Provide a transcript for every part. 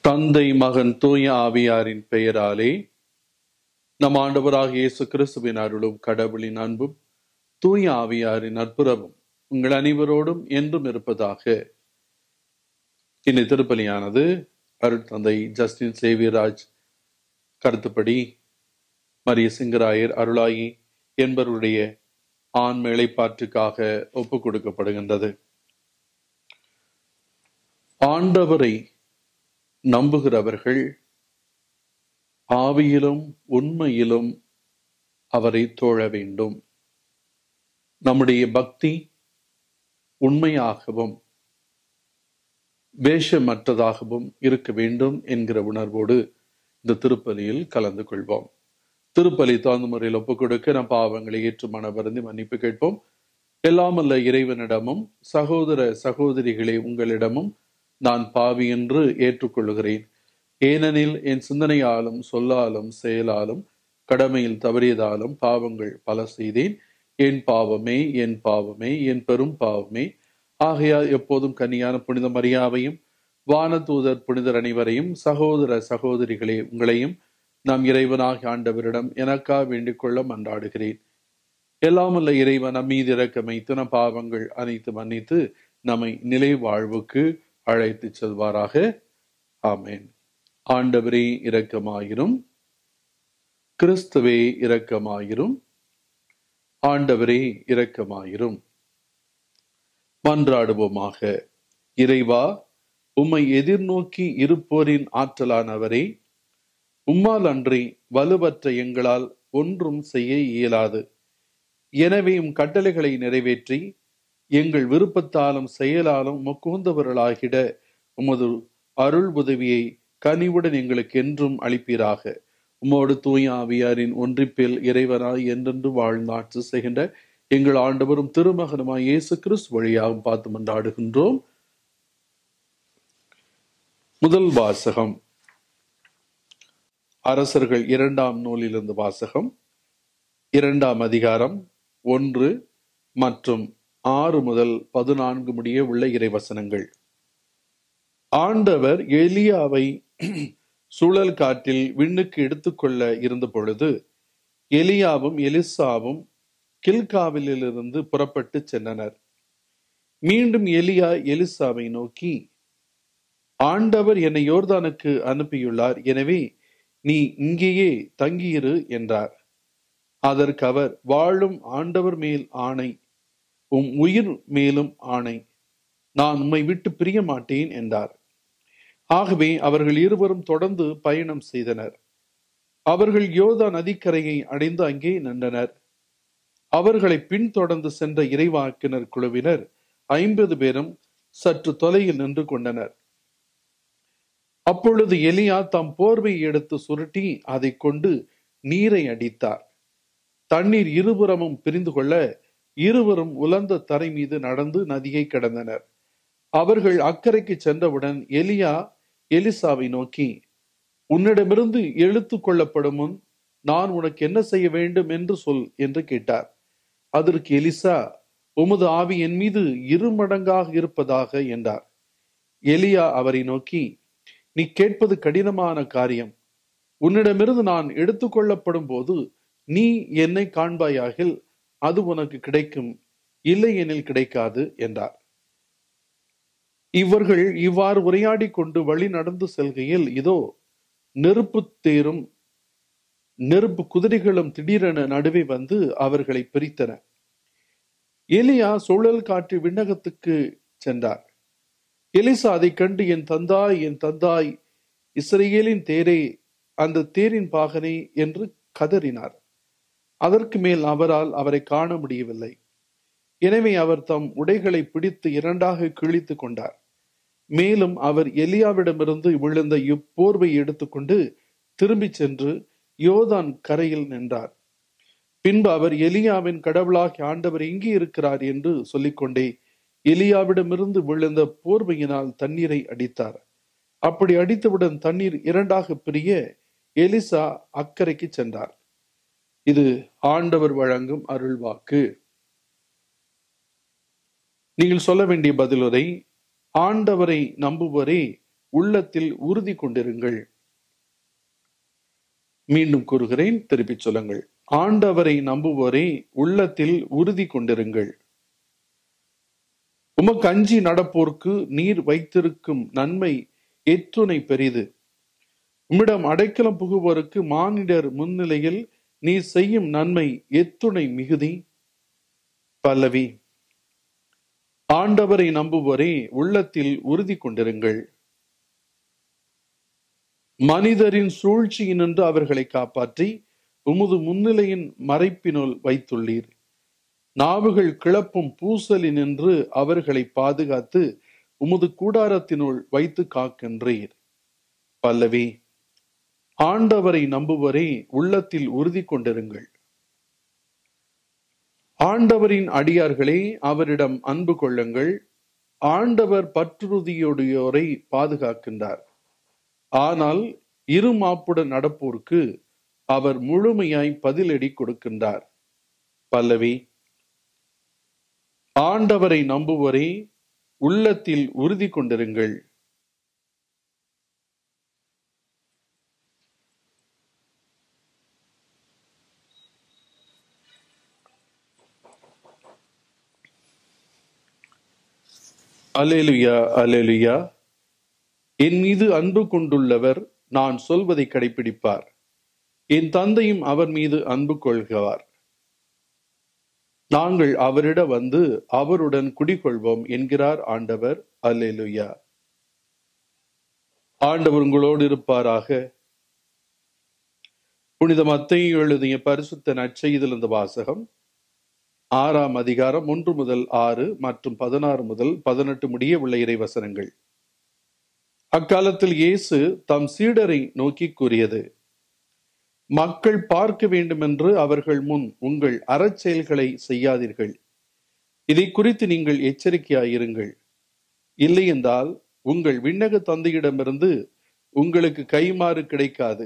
தந்தை மகன் தூய ஆவியாரின் பெயராலே நம் ஆண்டவராக இயேசு கிறிஸ்துவின் அருளும் கடவுளின் அன்பும் தூய ஆவியாரின் நட்புறவும் உங்கள் அனைவரோடும் என்றும் இருப்பதாக இந்த திருப்பலியானது அருள் தந்தை ஜஸ்டின் சேவியராஜ் கருத்துப்படி மரிய சிங்கராயர் அருளாயி என்பவருடைய ஆண் மேலைப்பாற்றுக்காக ஒப்புக் கொடுக்கப்படுகின்றது ஆண்டவரை நம்புகிறவர்கள் ஆவியிலும் உண்மையிலும் அவரை தோழ வேண்டும் நம்முடைய பக்தி உண்மையாகவும் வேஷமற்றதாகவும் இருக்க வேண்டும் என்கிற உணர்வோடு இந்த திருப்பலியில் கலந்து கொள்வோம் திருப்பலி தகுந்த முறையில் ஒப்புக் கொடுக்க நம் பாவங்களை ஏற்று மனவருந்தி மன்னிப்பு கேட்போம் எல்லாமல்ல இறைவனிடமும் சகோதர சகோதரிகளே உங்களிடமும் நான் பாவி என்று ஏற்றுக்கொள்கிறேன் ஏனெனில் என் சிந்தனையாலும் சொல்லாலும் செயலாலும் கடமையில் தவறியதாலும் பாவங்கள் பல செய்தேன் என் பாவமே என் பாவமே என் பெரும் பாவமே ஆகையால் எப்போதும் கன்னியான புனித மரியாவையும் வானதூதர் புனிதர் அனைவரையும் சகோதர சகோதரிகளே உங்களையும் நம் இறைவனாக ஆண்டவரிடம் எனக்கா வேண்டிக் கொள்ள மன்றாடுகிறேன் எல்லாமல்ல இறைவன் நம் மீது இறக்கமைத்து நம் பாவங்கள் அனைத்து மன்னித்து நம்மை நிலை வாழ்வுக்கு அழைத்து செல்வாராக ஆமேன் ஆண்டவரே இரக்கமாயிரும் கிறிஸ்துவே இரக்கமாயிரும் ஆண்டவரே இரக்கமாயிரும் மன்றாடுவோமாக இறைவா உம்மை எதிர்நோக்கி இருப்போரின் ஆற்றலானவரே உம்மால் அன்றி வலுவற்ற எங்களால் ஒன்றும் செய்ய இயலாது எனவே உம் கட்டளைகளை நிறைவேற்றி எங்கள் விருப்பத்தாலும் செயலாலும் முக்குந்தவர்களாகிட உமது அருள் உதவியை கனிவுடன் எங்களுக்கு என்றும் அளிப்பீராக உமோடு தூய ஆவியாரின் ஒன்றிப்பில் இறைவனாய் என்றென்று வாழ்ந்தாட்சி செய்கின்ற எங்கள் ஆண்டவரும் திருமகனுமாய் இயேசு கிறிஸ்து வழியாகவும் பார்த்து மன்றாடுகின்றோம் முதல் வாசகம் அரசர்கள் இரண்டாம் நூலிலிருந்து வாசகம் இரண்டாம் அதிகாரம் ஒன்று மற்றும் ஆறு முதல் பதினான்கு முடிய உள்ள இறைவசனங்கள் ஆண்டவர் எலியாவை சுழல் காற்றில் விண்ணுக்கு எடுத்துக்கொள்ள இருந்த பொழுது எலியாவும் எலிசாவும் கில்காவிலிருந்து புறப்பட்டு சென்றனர் மீண்டும் எலியா எலிசாவை நோக்கி ஆண்டவர் என்னை யோர்தானுக்கு அனுப்பியுள்ளார் எனவே நீ இங்கேயே தங்கியிரு என்றார் அதற்கு அவர் வாழும் ஆண்டவர் மேல் ஆணை உம் உயிர் மேலும் ஆணை நான் உம்மை விட்டு பிரிய மாட்டேன் என்றார் ஆகவே அவர்கள் இருவரும் தொடர்ந்து பயணம் செய்தனர் அவர்கள் யோதா நதிக்கரையை அடைந்து அங்கே நின்றனர் அவர்களை பின்தொடர்ந்து சென்ற இறைவாக்கினர் குழுவினர் ஐம்பது பேரும் சற்று தொலையில் நின்று கொண்டனர் அப்பொழுது எலியா தம் போர்வையை எடுத்து சுருட்டி அதை கொண்டு நீரை அடித்தார் தண்ணீர் இருபுறமும் பிரிந்து கொள்ள இருவரும் உலர்ந்த தரை மீது நடந்து நதியை கடந்தனர் அவர்கள் அக்கறைக்கு சென்றவுடன் எலியா எலிசாவை நோக்கி உன்னிடமிருந்து எழுத்து கொள்ளப்படும் முன் நான் உனக்கு என்ன செய்ய வேண்டும் என்று சொல் என்று கேட்டார் அதற்கு எலிசா உமது ஆவி என் மீது இருமடங்காக இருப்பதாக என்றார் எலியா அவரை நோக்கி நீ கேட்பது கடினமான காரியம் உன்னிடமிருந்து நான் எடுத்துக்கொள்ளப்படும் போது நீ என்னை காண்பாயாகில் அது உனக்கு கிடைக்கும் இல்லை எனில் கிடைக்காது என்றார் இவர்கள் இவ்வாறு உரையாடி கொண்டு வழி நடந்து செல்கையில் இதோ நெருப்பு தேரும் நெருப்பு குதிரைகளும் திடீரென நடுவே வந்து அவர்களை பிரித்தன எலியா சுழல் காற்று விண்ணகத்துக்கு சென்றார் எலிசா அதை கண்டு என் தந்தாய் என் தந்தாய் இஸ்ரேலின் தேரே அந்த தேரின் பாகனே என்று கதறினார் அதற்கு மேல் அவரால் அவரை காண முடியவில்லை எனவே அவர் தம் உடைகளை பிடித்து இரண்டாக கிழித்து கொண்டார் மேலும் அவர் எலியாவிடமிருந்து விழுந்த இப்போர்வை எடுத்துக்கொண்டு திரும்பி சென்று யோதான் கரையில் நின்றார் பின்பு அவர் எலியாவின் கடவுளாகி ஆண்டவர் எங்கே இருக்கிறார் என்று சொல்லிக்கொண்டே எலியாவிடமிருந்து விழுந்த போர்வையினால் தண்ணீரை அடித்தார் அப்படி அடித்தவுடன் தண்ணீர் இரண்டாக பிரிய எலிசா அக்கறைக்கு சென்றார் இது ஆண்டவர் வழங்கும் அருள்வாக்கு நீங்கள் சொல்ல வேண்டிய பதிலுரை ஆண்டவரை நம்புவரே உள்ளத்தில் உறுதி கொண்டிருங்கள் மீண்டும் கூறுகிறேன் திருப்பிச் சொல்லுங்கள் ஆண்டவரை நம்புவோரே உள்ளத்தில் உறுதி கொண்டிருங்கள் உமக்கு அஞ்சி நடப்போர்க்கு நீர் வைத்திருக்கும் நன்மை எத்துணை பெரிது உம்மிடம் அடைக்கலம் புகுவோருக்கு மானிடர் முன்னிலையில் நீ செய்யும் நன்மை எத்துணை மிகுதி பல்லவி ஆண்டவரை நம்புவோரே உள்ளத்தில் உறுதி கொண்டிருங்கள் மனிதரின் சூழ்ச்சியினின்று அவர்களை காப்பாற்றி உமது முன்னிலையின் மறைப்பினுள் வைத்துள்ளீர் நாவுகள் கிளப்பும் பூசலினின்று அவர்களை பாதுகாத்து உமது கூடாரத்தினுள் வைத்து காக்கின்றீர் பல்லவி ஆண்டவரை நம்புவரே உள்ளத்தில் உறுதி கொண்டிருங்கள் ஆண்டவரின் அடியார்களே அவரிடம் அன்பு கொள்ளுங்கள் ஆண்டவர் பற்றுறுதியுடையோரை பாதுகாக்கின்றார் ஆனால் இரு மாப்புடன் நடப்போருக்கு அவர் முழுமையாய் பதிலடி கொடுக்கின்றார் பல்லவி ஆண்டவரை நம்புவரே உள்ளத்தில் உறுதி கொண்டிருங்கள் அலேலுயா அலேலுயா என் மீது அன்பு கொண்டுள்ளவர் நான் சொல்வதை கடைபிடிப்பார் என் தந்தையும் அவர் மீது அன்பு கொள்கிறார் நாங்கள் அவரிட வந்து அவருடன் குடிகொள்வோம் என்கிறார் ஆண்டவர் அல்லேலுயா ஆண்டவர் உங்களோடு இருப்பாராக புனித மத்தை எழுதிய பரிசுத்த நற்செய்திலிருந்து வாசகம் ஆறாம் அதிகாரம் ஒன்று முதல் ஆறு மற்றும் பதினாறு முதல் பதினெட்டு முடிய உள்ள இறைவசனங்கள் அக்காலத்தில் இயேசு தம் சீடரை நோக்கி கூறியது மக்கள் பார்க்க வேண்டுமென்று அவர்கள் முன் உங்கள் அறச்செயல்களை செய்யாதீர்கள் இதை குறித்து நீங்கள் எச்சரிக்கையாயிருங்கள் இல்லை என்றால் உங்கள் விண்ணக தந்தையிடமிருந்து உங்களுக்கு கைமாறு கிடைக்காது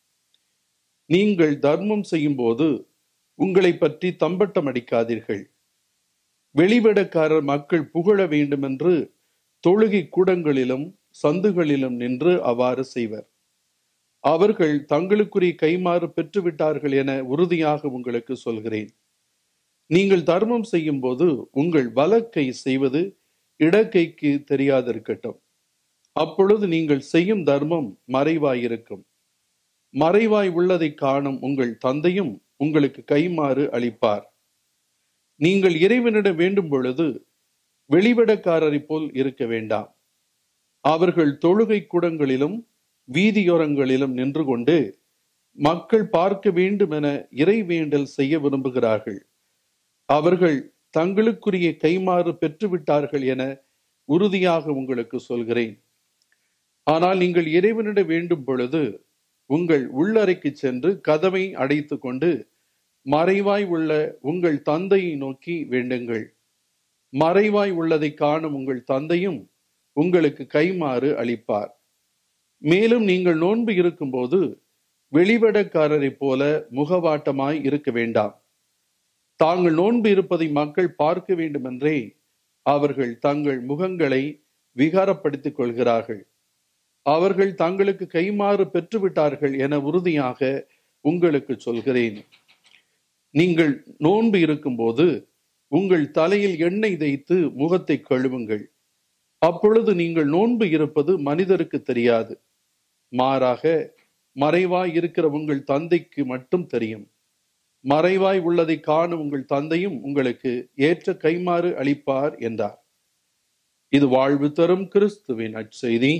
நீங்கள் தர்மம் செய்யும் போது உங்களை பற்றி தம்பட்டம் அடிக்காதீர்கள் வெளிவிடக்காரர் மக்கள் புகழ வேண்டுமென்று தொழுகை கூடங்களிலும் சந்துகளிலும் நின்று அவ்வாறு செய்வர் அவர்கள் தங்களுக்குரிய கைமாறு பெற்றுவிட்டார்கள் என உறுதியாக உங்களுக்கு சொல்கிறேன் நீங்கள் தர்மம் செய்யும் போது உங்கள் வலக்கை செய்வது இடக்கைக்கு தெரியாதிருக்கட்டும் அப்பொழுது நீங்கள் செய்யும் தர்மம் மறைவாயிருக்கும் மறைவாய் உள்ளதை காணும் உங்கள் தந்தையும் உங்களுக்கு கைமாறு அளிப்பார் நீங்கள் இறைவனிடம் வேண்டும் பொழுது வெளிவிடக்காரரை போல் இருக்க வேண்டாம் அவர்கள் தொழுகை கூடங்களிலும் வீதியோரங்களிலும் நின்று கொண்டு மக்கள் பார்க்க வேண்டும் என இறைவேண்டல் செய்ய விரும்புகிறார்கள் அவர்கள் தங்களுக்குரிய கைமாறு பெற்றுவிட்டார்கள் என உறுதியாக உங்களுக்கு சொல்கிறேன் ஆனால் நீங்கள் இறைவனிடம் வேண்டும் பொழுது உங்கள் உள்ளறைக்கு சென்று கதவை அடைத்து கொண்டு மறைவாய் உள்ள உங்கள் தந்தையை நோக்கி வேண்டுங்கள் மறைவாய் உள்ளதை காணும் உங்கள் தந்தையும் உங்களுக்கு கைமாறு அளிப்பார் மேலும் நீங்கள் நோன்பு இருக்கும்போது வெளிவடக்காரரைப் போல முகவாட்டமாய் இருக்க வேண்டாம் தாங்கள் நோன்பு இருப்பதை மக்கள் பார்க்க வேண்டுமென்றே அவர்கள் தங்கள் முகங்களை விகாரப்படுத்திக் கொள்கிறார்கள் அவர்கள் தங்களுக்கு கைமாறு பெற்றுவிட்டார்கள் என உறுதியாக உங்களுக்கு சொல்கிறேன் நீங்கள் நோன்பு இருக்கும்போது உங்கள் தலையில் எண்ணெய் தேய்த்து முகத்தை கழுவுங்கள் அப்பொழுது நீங்கள் நோன்பு இருப்பது மனிதருக்கு தெரியாது மாறாக மறைவாய் இருக்கிற உங்கள் தந்தைக்கு மட்டும் தெரியும் மறைவாய் உள்ளதை காணும் உங்கள் தந்தையும் உங்களுக்கு ஏற்ற கைமாறு அளிப்பார் என்றார் இது வாழ்வு தரும் கிறிஸ்துவின் அச்செய்தி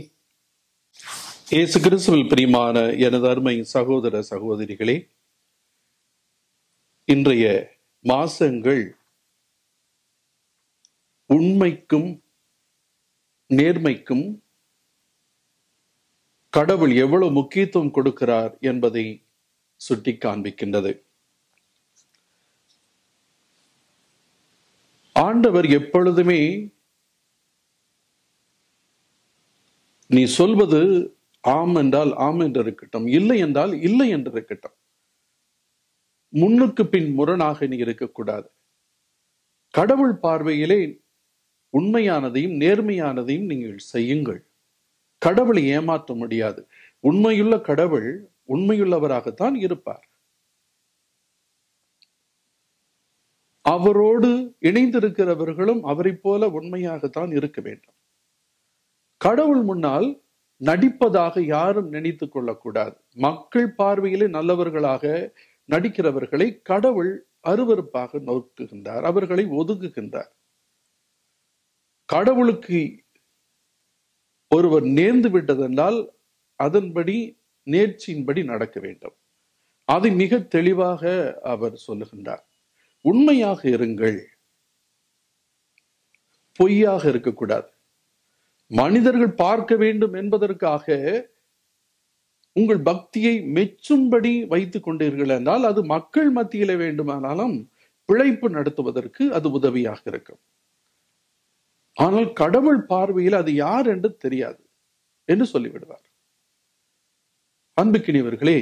இயேசு கிறிஸ்துவில் பிரியமான எனது அருமை சகோதர சகோதரிகளே இன்றைய மாசங்கள் உண்மைக்கும் நேர்மைக்கும் கடவுள் எவ்வளவு முக்கியத்துவம் கொடுக்கிறார் என்பதை சுட்டி காண்பிக்கின்றது ஆண்டவர் எப்பொழுதுமே நீ சொல்வது ஆம் என்றால் ஆம் என்று இருக்கட்டும் இல்லை என்றால் இல்லை என்று இருக்கட்டும் முன்னுக்கு பின் முரணாக நீ இருக்கக்கூடாது கடவுள் பார்வையிலே உண்மையானதையும் நேர்மையானதையும் நீங்கள் செய்யுங்கள் கடவுளை ஏமாற்ற முடியாது உண்மையுள்ள கடவுள் உண்மையுள்ளவராகத்தான் இருப்பார் அவரோடு இணைந்திருக்கிறவர்களும் அவரை போல உண்மையாகத்தான் இருக்க வேண்டும் கடவுள் முன்னால் நடிப்பதாக யாரும் நினைத்துக் கொள்ளக்கூடாது மக்கள் பார்வையிலே நல்லவர்களாக நடிக்கிறவர்களை கடவுள் அருவருப்பாக நோக்குகின்றார் அவர்களை ஒதுக்குகின்றார் கடவுளுக்கு ஒருவர் நேர்ந்து விட்டதென்றால் அதன்படி நேர்ச்சியின்படி நடக்க வேண்டும் அதை மிக தெளிவாக அவர் சொல்லுகின்றார் உண்மையாக இருங்கள் பொய்யாக இருக்கக்கூடாது மனிதர்கள் பார்க்க வேண்டும் என்பதற்காக உங்கள் பக்தியை மெச்சும்படி வைத்துக் கொண்டீர்கள் என்றால் அது மக்கள் மத்தியில வேண்டுமானாலும் பிழைப்பு நடத்துவதற்கு அது உதவியாக இருக்கும் ஆனால் கடவுள் பார்வையில் அது யார் என்று தெரியாது என்று சொல்லிவிடுவார் அன்புக்கினியவர்களே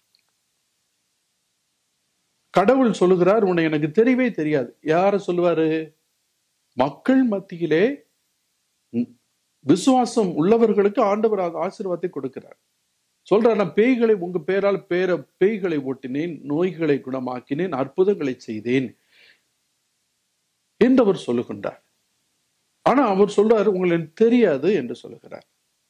கடவுள் சொல்லுகிறார் உன்னை எனக்கு தெரியவே தெரியாது யார சொல்லுவாரு மக்கள் மத்தியிலே விசுவாசம் உள்ளவர்களுக்கு ஆண்டவர் ஆசீர்வாதத்தை கொடுக்கிறார் சொல்றார் நான் பேய்களை உங்க பேரால் பேர பேய்களை ஓட்டினேன் நோய்களை குணமாக்கினேன் அற்புதங்களை செய்தேன் என்று அவர் சொல்லுகின்றார் ஆனா அவர் சொல்றாரு உங்களுக்கு தெரியாது என்று சொல்லுகிறார்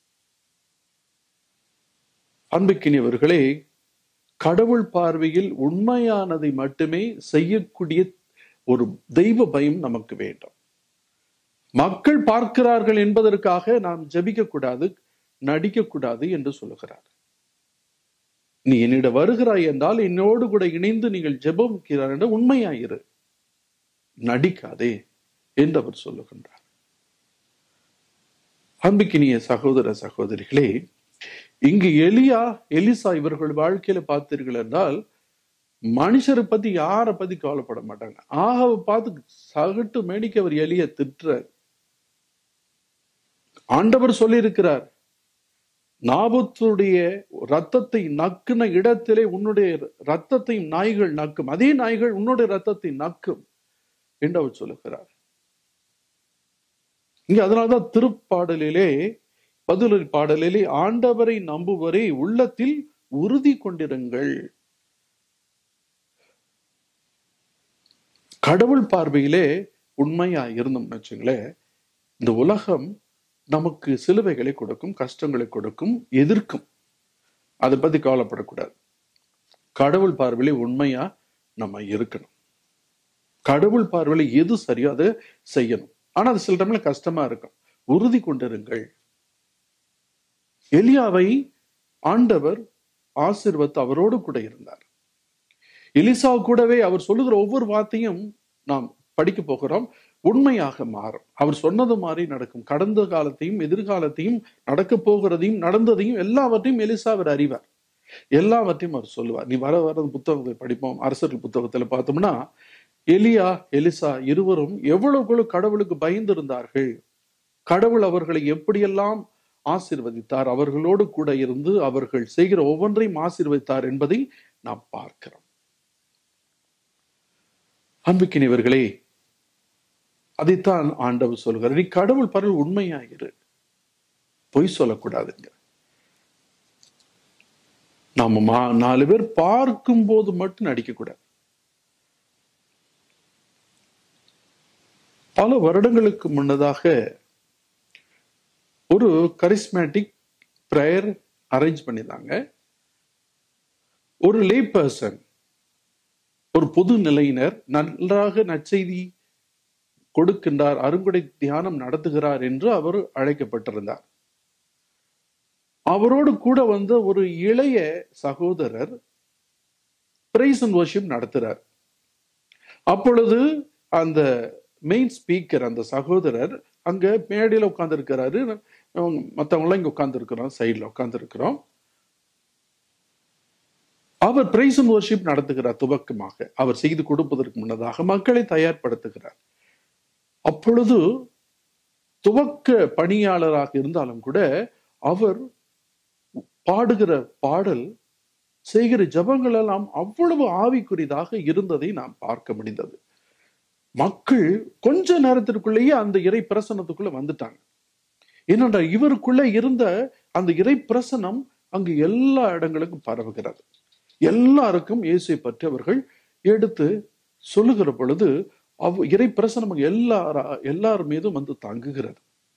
அன்புக்கினியவர்களே கடவுள் பார்வையில் உண்மையானதை மட்டுமே செய்யக்கூடிய ஒரு தெய்வ பயம் நமக்கு வேண்டும் மக்கள் பார்க்கிறார்கள் என்பதற்காக நாம் ஜபிக்க கூடாது நடிக்க கூடாது என்று சொல்லுகிறார் நீ என்னிட வருகிறாய் என்றால் என்னோடு கூட இணைந்து நீங்கள் ஜெபிக்கிறார் என்ற உண்மையாயிரு நடிக்காதே என்று அவர் சொல்லுகின்றார் அன்புக்கினிய சகோதர சகோதரிகளே இங்கு எலியா எலிசா இவர்கள் வாழ்க்கையில பார்த்தீர்கள் என்றால் மனுஷரை பத்தி யாரை பத்தி கவலைப்பட மாட்டாங்க ஆகவை பார்த்து சகட்டு மேடிக்க அவர் எலிய திட்டுற ஆண்டவர் சொல்லி இருக்கிறார் நாபத்துடைய ரத்தத்தை நக்குன இடத்திலே உன்னுடைய ரத்தத்தை நாய்கள் நக்கும் அதே நாய்கள் உன்னுடைய ரத்தத்தை நக்கும் என்று அவர் சொல்லுகிறார் இங்க அதனால்தான் திருப்பாடலிலே பதிலொரு பாடலிலே ஆண்டவரை நம்புவரை உள்ளத்தில் உறுதி கொண்டிருங்கள் கடவுள் பார்வையிலே உண்மையா இருந்தோம்னு வச்சுங்களேன் இந்த உலகம் நமக்கு சிலுவைகளை கொடுக்கும் கஷ்டங்களை கொடுக்கும் எதிர்க்கும் அதை பத்தி கவலைப்படக்கூடாது கடவுள் பார்வையிலே உண்மையா நம்ம இருக்கணும் கடவுள் பார்வையில எது சரியோ அதை செய்யணும் ஆனா அது சில டைம்ல கஷ்டமா இருக்கும் உறுதி கொண்டிருங்கள் எலியாவை ஆண்டவர் ஆசிர்வத்து அவரோடு கூட இருந்தார் எலிசா கூடவே அவர் சொல்லுகிற ஒவ்வொரு வார்த்தையும் நாம் படிக்க போகிறோம் உண்மையாக மாறும் அவர் சொன்னது மாதிரி நடக்கும் கடந்த காலத்தையும் எதிர்காலத்தையும் நடக்க போகிறதையும் நடந்ததையும் எல்லாவற்றையும் எலிசா அவர் அறிவார் எல்லாவற்றையும் அவர் சொல்லுவார் நீ வர வர புத்தகத்தை படிப்போம் அரசர்கள் புத்தகத்துல பார்த்தோம்னா எலியா எலிசா இருவரும் எவ்வளவுக்குள்ள கடவுளுக்கு பயந்திருந்தார்கள் கடவுள் அவர்களை எப்படியெல்லாம் ஆசிர்வதித்தார் அவர்களோடு கூட இருந்து அவர்கள் செய்கிற ஒவ்வொன்றையும் ஆசிர்வதித்தார் என்பதை நாம் பார்க்கிறோம் அன்புக்கினிவர்களே அதைத்தான் ஆண்டவர் சொல்கிறார் நீ கடவுள் பரவல் உண்மையாயிரு பொய் சொல்லக்கூடாதுங்க நாம நாலு பேர் பார்க்கும் போது மட்டும் நடிக்கக்கூடாது பல வருடங்களுக்கு முன்னதாக ஒரு கரிஸ்மேட்டிக் ப்ரேயர் அரேஞ்ச் பண்ணியிருந்தாங்க ஒரு லே பர்சன் ஒரு பொது நிலையினர் நன்றாக நற்செய்தி கொடுக்கின்றார் அருங்குடை தியானம் நடத்துகிறார் என்று அவர் அழைக்கப்பட்டிருந்தார் அவரோடு கூட வந்த ஒரு இளைய சகோதரர் பிரைஸ் அண்ட் வர்ஷிப் நடத்துறார் அப்பொழுது அந்த மெயின் ஸ்பீக்கர் அந்த சகோதரர் அங்க மேடையில உட்கார்ந்து இருக்கிறாரு மற்றவங்களாம் இங்க உட்கார்ந்து இருக்கிறோம் சைட்ல உட்கார்ந்து இருக்கிறோம் அவர் பிரைஸ் அண்ட் வர்ஷிப் நடத்துகிறார் துவக்கமாக அவர் செய்து கொடுப்பதற்கு முன்னதாக மக்களை தயார்படுத்துகிறார் அப்பொழுது துவக்க பணியாளராக இருந்தாலும் கூட அவர் பாடுகிற பாடல் செய்கிற ஜபங்கள் எல்லாம் அவ்வளவு ஆவிக்குரியதாக இருந்ததை நாம் பார்க்க முடிந்தது மக்கள் கொஞ்ச நேரத்திற்குள்ளேயே அந்த இறை பிரசனத்துக்குள்ள வந்துட்டாங்க என்னடா இவருக்குள்ள இருந்த அந்த இறை பிரசனம் அங்கு எல்லா இடங்களுக்கும் பரவுகிறது எல்லாருக்கும் இயேசுவை பற்றி அவர்கள் எடுத்து சொல்லுகிற பொழுது அவ் இறை பிரசனம் எல்லார எல்லார் மீதும் வந்து தங்குகிறது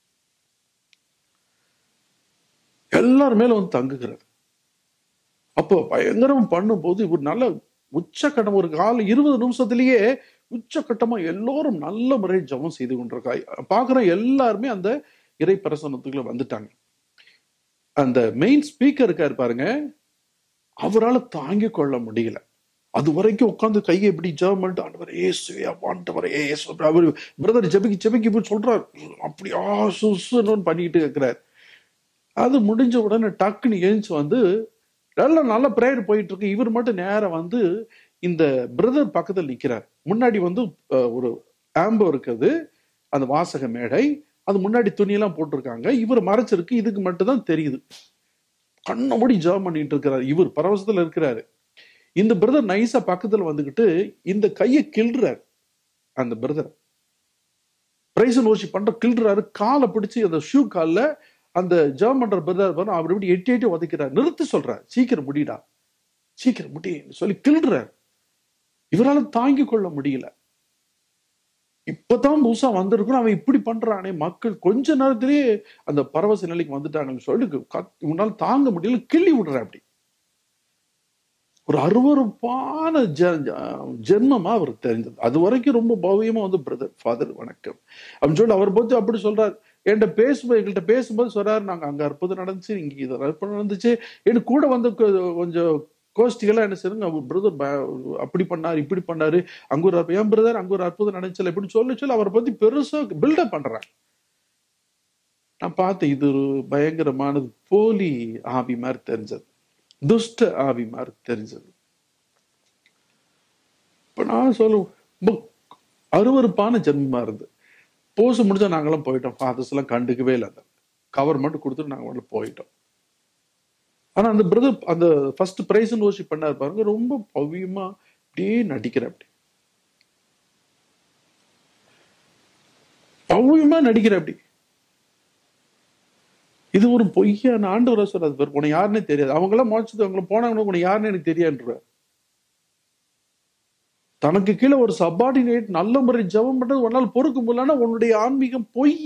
எல்லார் மேலும் வந்து தங்குகிறது அப்போ பயங்கரம் பண்ணும்போது இவர் நல்ல உச்சக்கட்டம் ஒரு கால இருபது நிமிஷத்திலேயே உச்சக்கட்டமா எல்லோரும் நல்ல முறையில் ஜெபம் செய்து கொண்டிருக்காய் பாக்குற எல்லாருமே அந்த இறை பிரசனத்துக்குள்ள வந்துட்டாங்க அந்த மெயின் ஸ்பீக்கர் இருக்காரு பாருங்க அவரால் தாங்கிக் கொள்ள முடியல அது வரைக்கும் உட்காந்து கையை இப்படி ஜெபம் பண்ணிட்டு ஆண்டவர் ஏசுவே ஆண்டவர் ஏசு அவர் பிரதர் ஜெபிக்கு ஜெபிக்கு இப்படி சொல்றாரு அப்படியா சுசுன்னு பண்ணிக்கிட்டு இருக்கிறார் அது முடிஞ்ச உடனே டக்குன்னு எழுந்து வந்து நல்ல நல்ல ப்ரேயர் போயிட்டு இருக்கு இவர் மட்டும் நேரம் வந்து இந்த பிரதர் பக்கத்தில் நிக்கிறார் முன்னாடி வந்து அஹ், ஒரு ஆம்போ இருக்குது அந்த வாசக மேடை அது முன்னாடி துணியெல்லாம் போட்டிருக்காங்க இவர் மறைச்சிருக்கு இதுக்கு மட்டும் தான் தெரியுது கண்ணை மூடி ஜெபம் பண்ணிட்டு இருக்கிறார் இவர் பரவசத்துல இருக்கிறாரு இந்த பிரதர் நைஸா பக்கத்துல வந்துகிட்டு இந்த கையை கிள்றாரு அந்த பிரதர் பிரைஸ் நோசி பண்ற கிள்றாரு காலை பிடிச்சு அந்த ஷூ கால்ல அந்த ஜெபம் பண்ற பிரதர் பாரு அவர் இப்படி எட்டி எட்டி உதைக்கிறார் நிறுத்தி சொல்றார் சீக்கிரம் முடிடா சீக்கிரம் முடி சொல்லி கிள்றார் இவரால தாங்கிக் கொள்ள முடியல இப்பதான் புதுசா வந்திருக்கிறோம் அவன் இப்படி பண்றானே மக்கள் கொஞ்ச நேரத்திலேயே அந்த பரவச நிலைக்கு வந்துட்டாங்கன்னு சொல்லிட்டு கத்- இவனால தாங்க முடியல கிள்ளி விடுற அப்படி ஒரு அருவருப்பான ஜ- ஜ- ஜென்மமா அவருக்கு தெரிஞ்சது அது வரைக்கும் ரொம்ப பவ்யமா வந்து பிரதர் ஃபாதர் வணக்கம் அப்படின்னு சொல்லி அவர் பத்தி அப்படி சொல்றாரு என்கிட்ட பேசும்போது எங்கள்கிட்ட பேசும்போது சொல்றாரு நாங்க அங்க அற்புதம் நடந்துச்சு இங்க இது அற்புதம் நடந்துச்சு எனக்கு கூட வந்து கொ- கொஞ்சம் கோஷ்டிகள்லாம் என்ன செய்யுங்க அவர் பிரதர் அப்படி பண்ணாரு இப்படி பண்ணாரு அங்க ஒரு அற்புதம், என் பிரதர் அங்க ஒரு அற்புதம் நடந்துச்சு இப்படி சொல்லி சொல்லி அவரை பத்தி பெருசா பில்டப் பண்றாங்க நான் பார்த்தேன் இது ஒரு பயங்கரமானது போலி ஆவி மாதிரி தெரிஞ்சது துஷ்ட ஆவி மாதிரி தெரிஞ்சது இப்ப நான் சொல்ல ரொம்ப அருவருப்பான ஜென்மமா இருந்து போஸ் முடிஞ்சா நாங்களாம் போயிட்டோம் ஃபாதர்ஸ் எல்லாம் கண்டுக்கவே இல்லை அந்த கவர் மட்டும் கொடுத்துட்டு நாங்க மட்டும் போயிட்டோம் ஆனா அந்த பிரதர் அந்த ஃபர்ஸ்ட் பிரைஸ் ஓஷிப் பண்ணாரு பாருங்க ரொம்ப பவ்யமா அப்படியே நடிக்கிற அப்படி பவ்யமா நடிக்கிற அப்படி இது ஒரு பொய்யான ஆண்டவர் சொல்றாரு பாரு உனக்கு யாருன்னே தெரியாது அவங்க எல்லாம் முளைச்சது அவங்கள போனாங்கன்னா உனக்கு யாருன்னு எனக்கு தெரியாதுன்ற தனக்கு கீழே ஒரு சப்பார்டினேட் நல்ல முறை ஜெபம் பண்றது உன்னால் பொறுக்க முடியலன்னா உன்னுடைய ஆன்மீகம் பொய்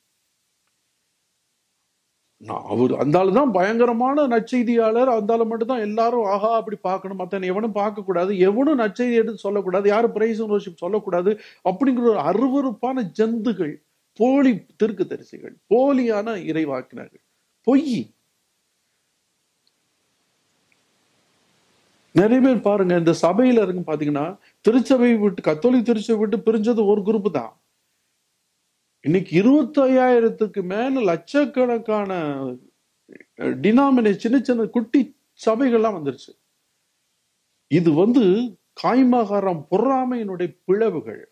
நான் அவர் அந்த ஆளு தான் பயங்கரமான நற்செய்தியாளர் அந்த ஆளு மட்டும் தான் எல்லாரும் ஆஹா அப்படி பார்க்கணும் மத்தவன் எவனும் பார்க்க கூடாது எவனும் நற்செய்தி எடுத்து சொல்லக்கூடாது யாரும் பிரைஸ் ரோஷிப் சொல்லக்கூடாது அப்படிங்கிற ஒரு அருவருப்பான ஜந்துகள் போலி திருக்கு தரிசிகள் போலியான இறைவாக்கினர்கள் பொய் நிறைய பேர் பாருங்க இந்த சபையில இருக்கு பாத்தீங்கன்னா திருச்சபை விட்டு கத்தோலிக் திருச்சபை விட்டு பிரிஞ்சது ஒரு குரூப் தான் இன்னைக்கு இருபத்தி ஐயாயிரத்துக்கு மேல லட்சக்கணக்கான டினாமினே சின்ன சின்ன குட்டி சபைகள்லாம் வந்துருச்சு இது வந்து காய்மகாரம் பொறாமையினுடைய பிளவுகள்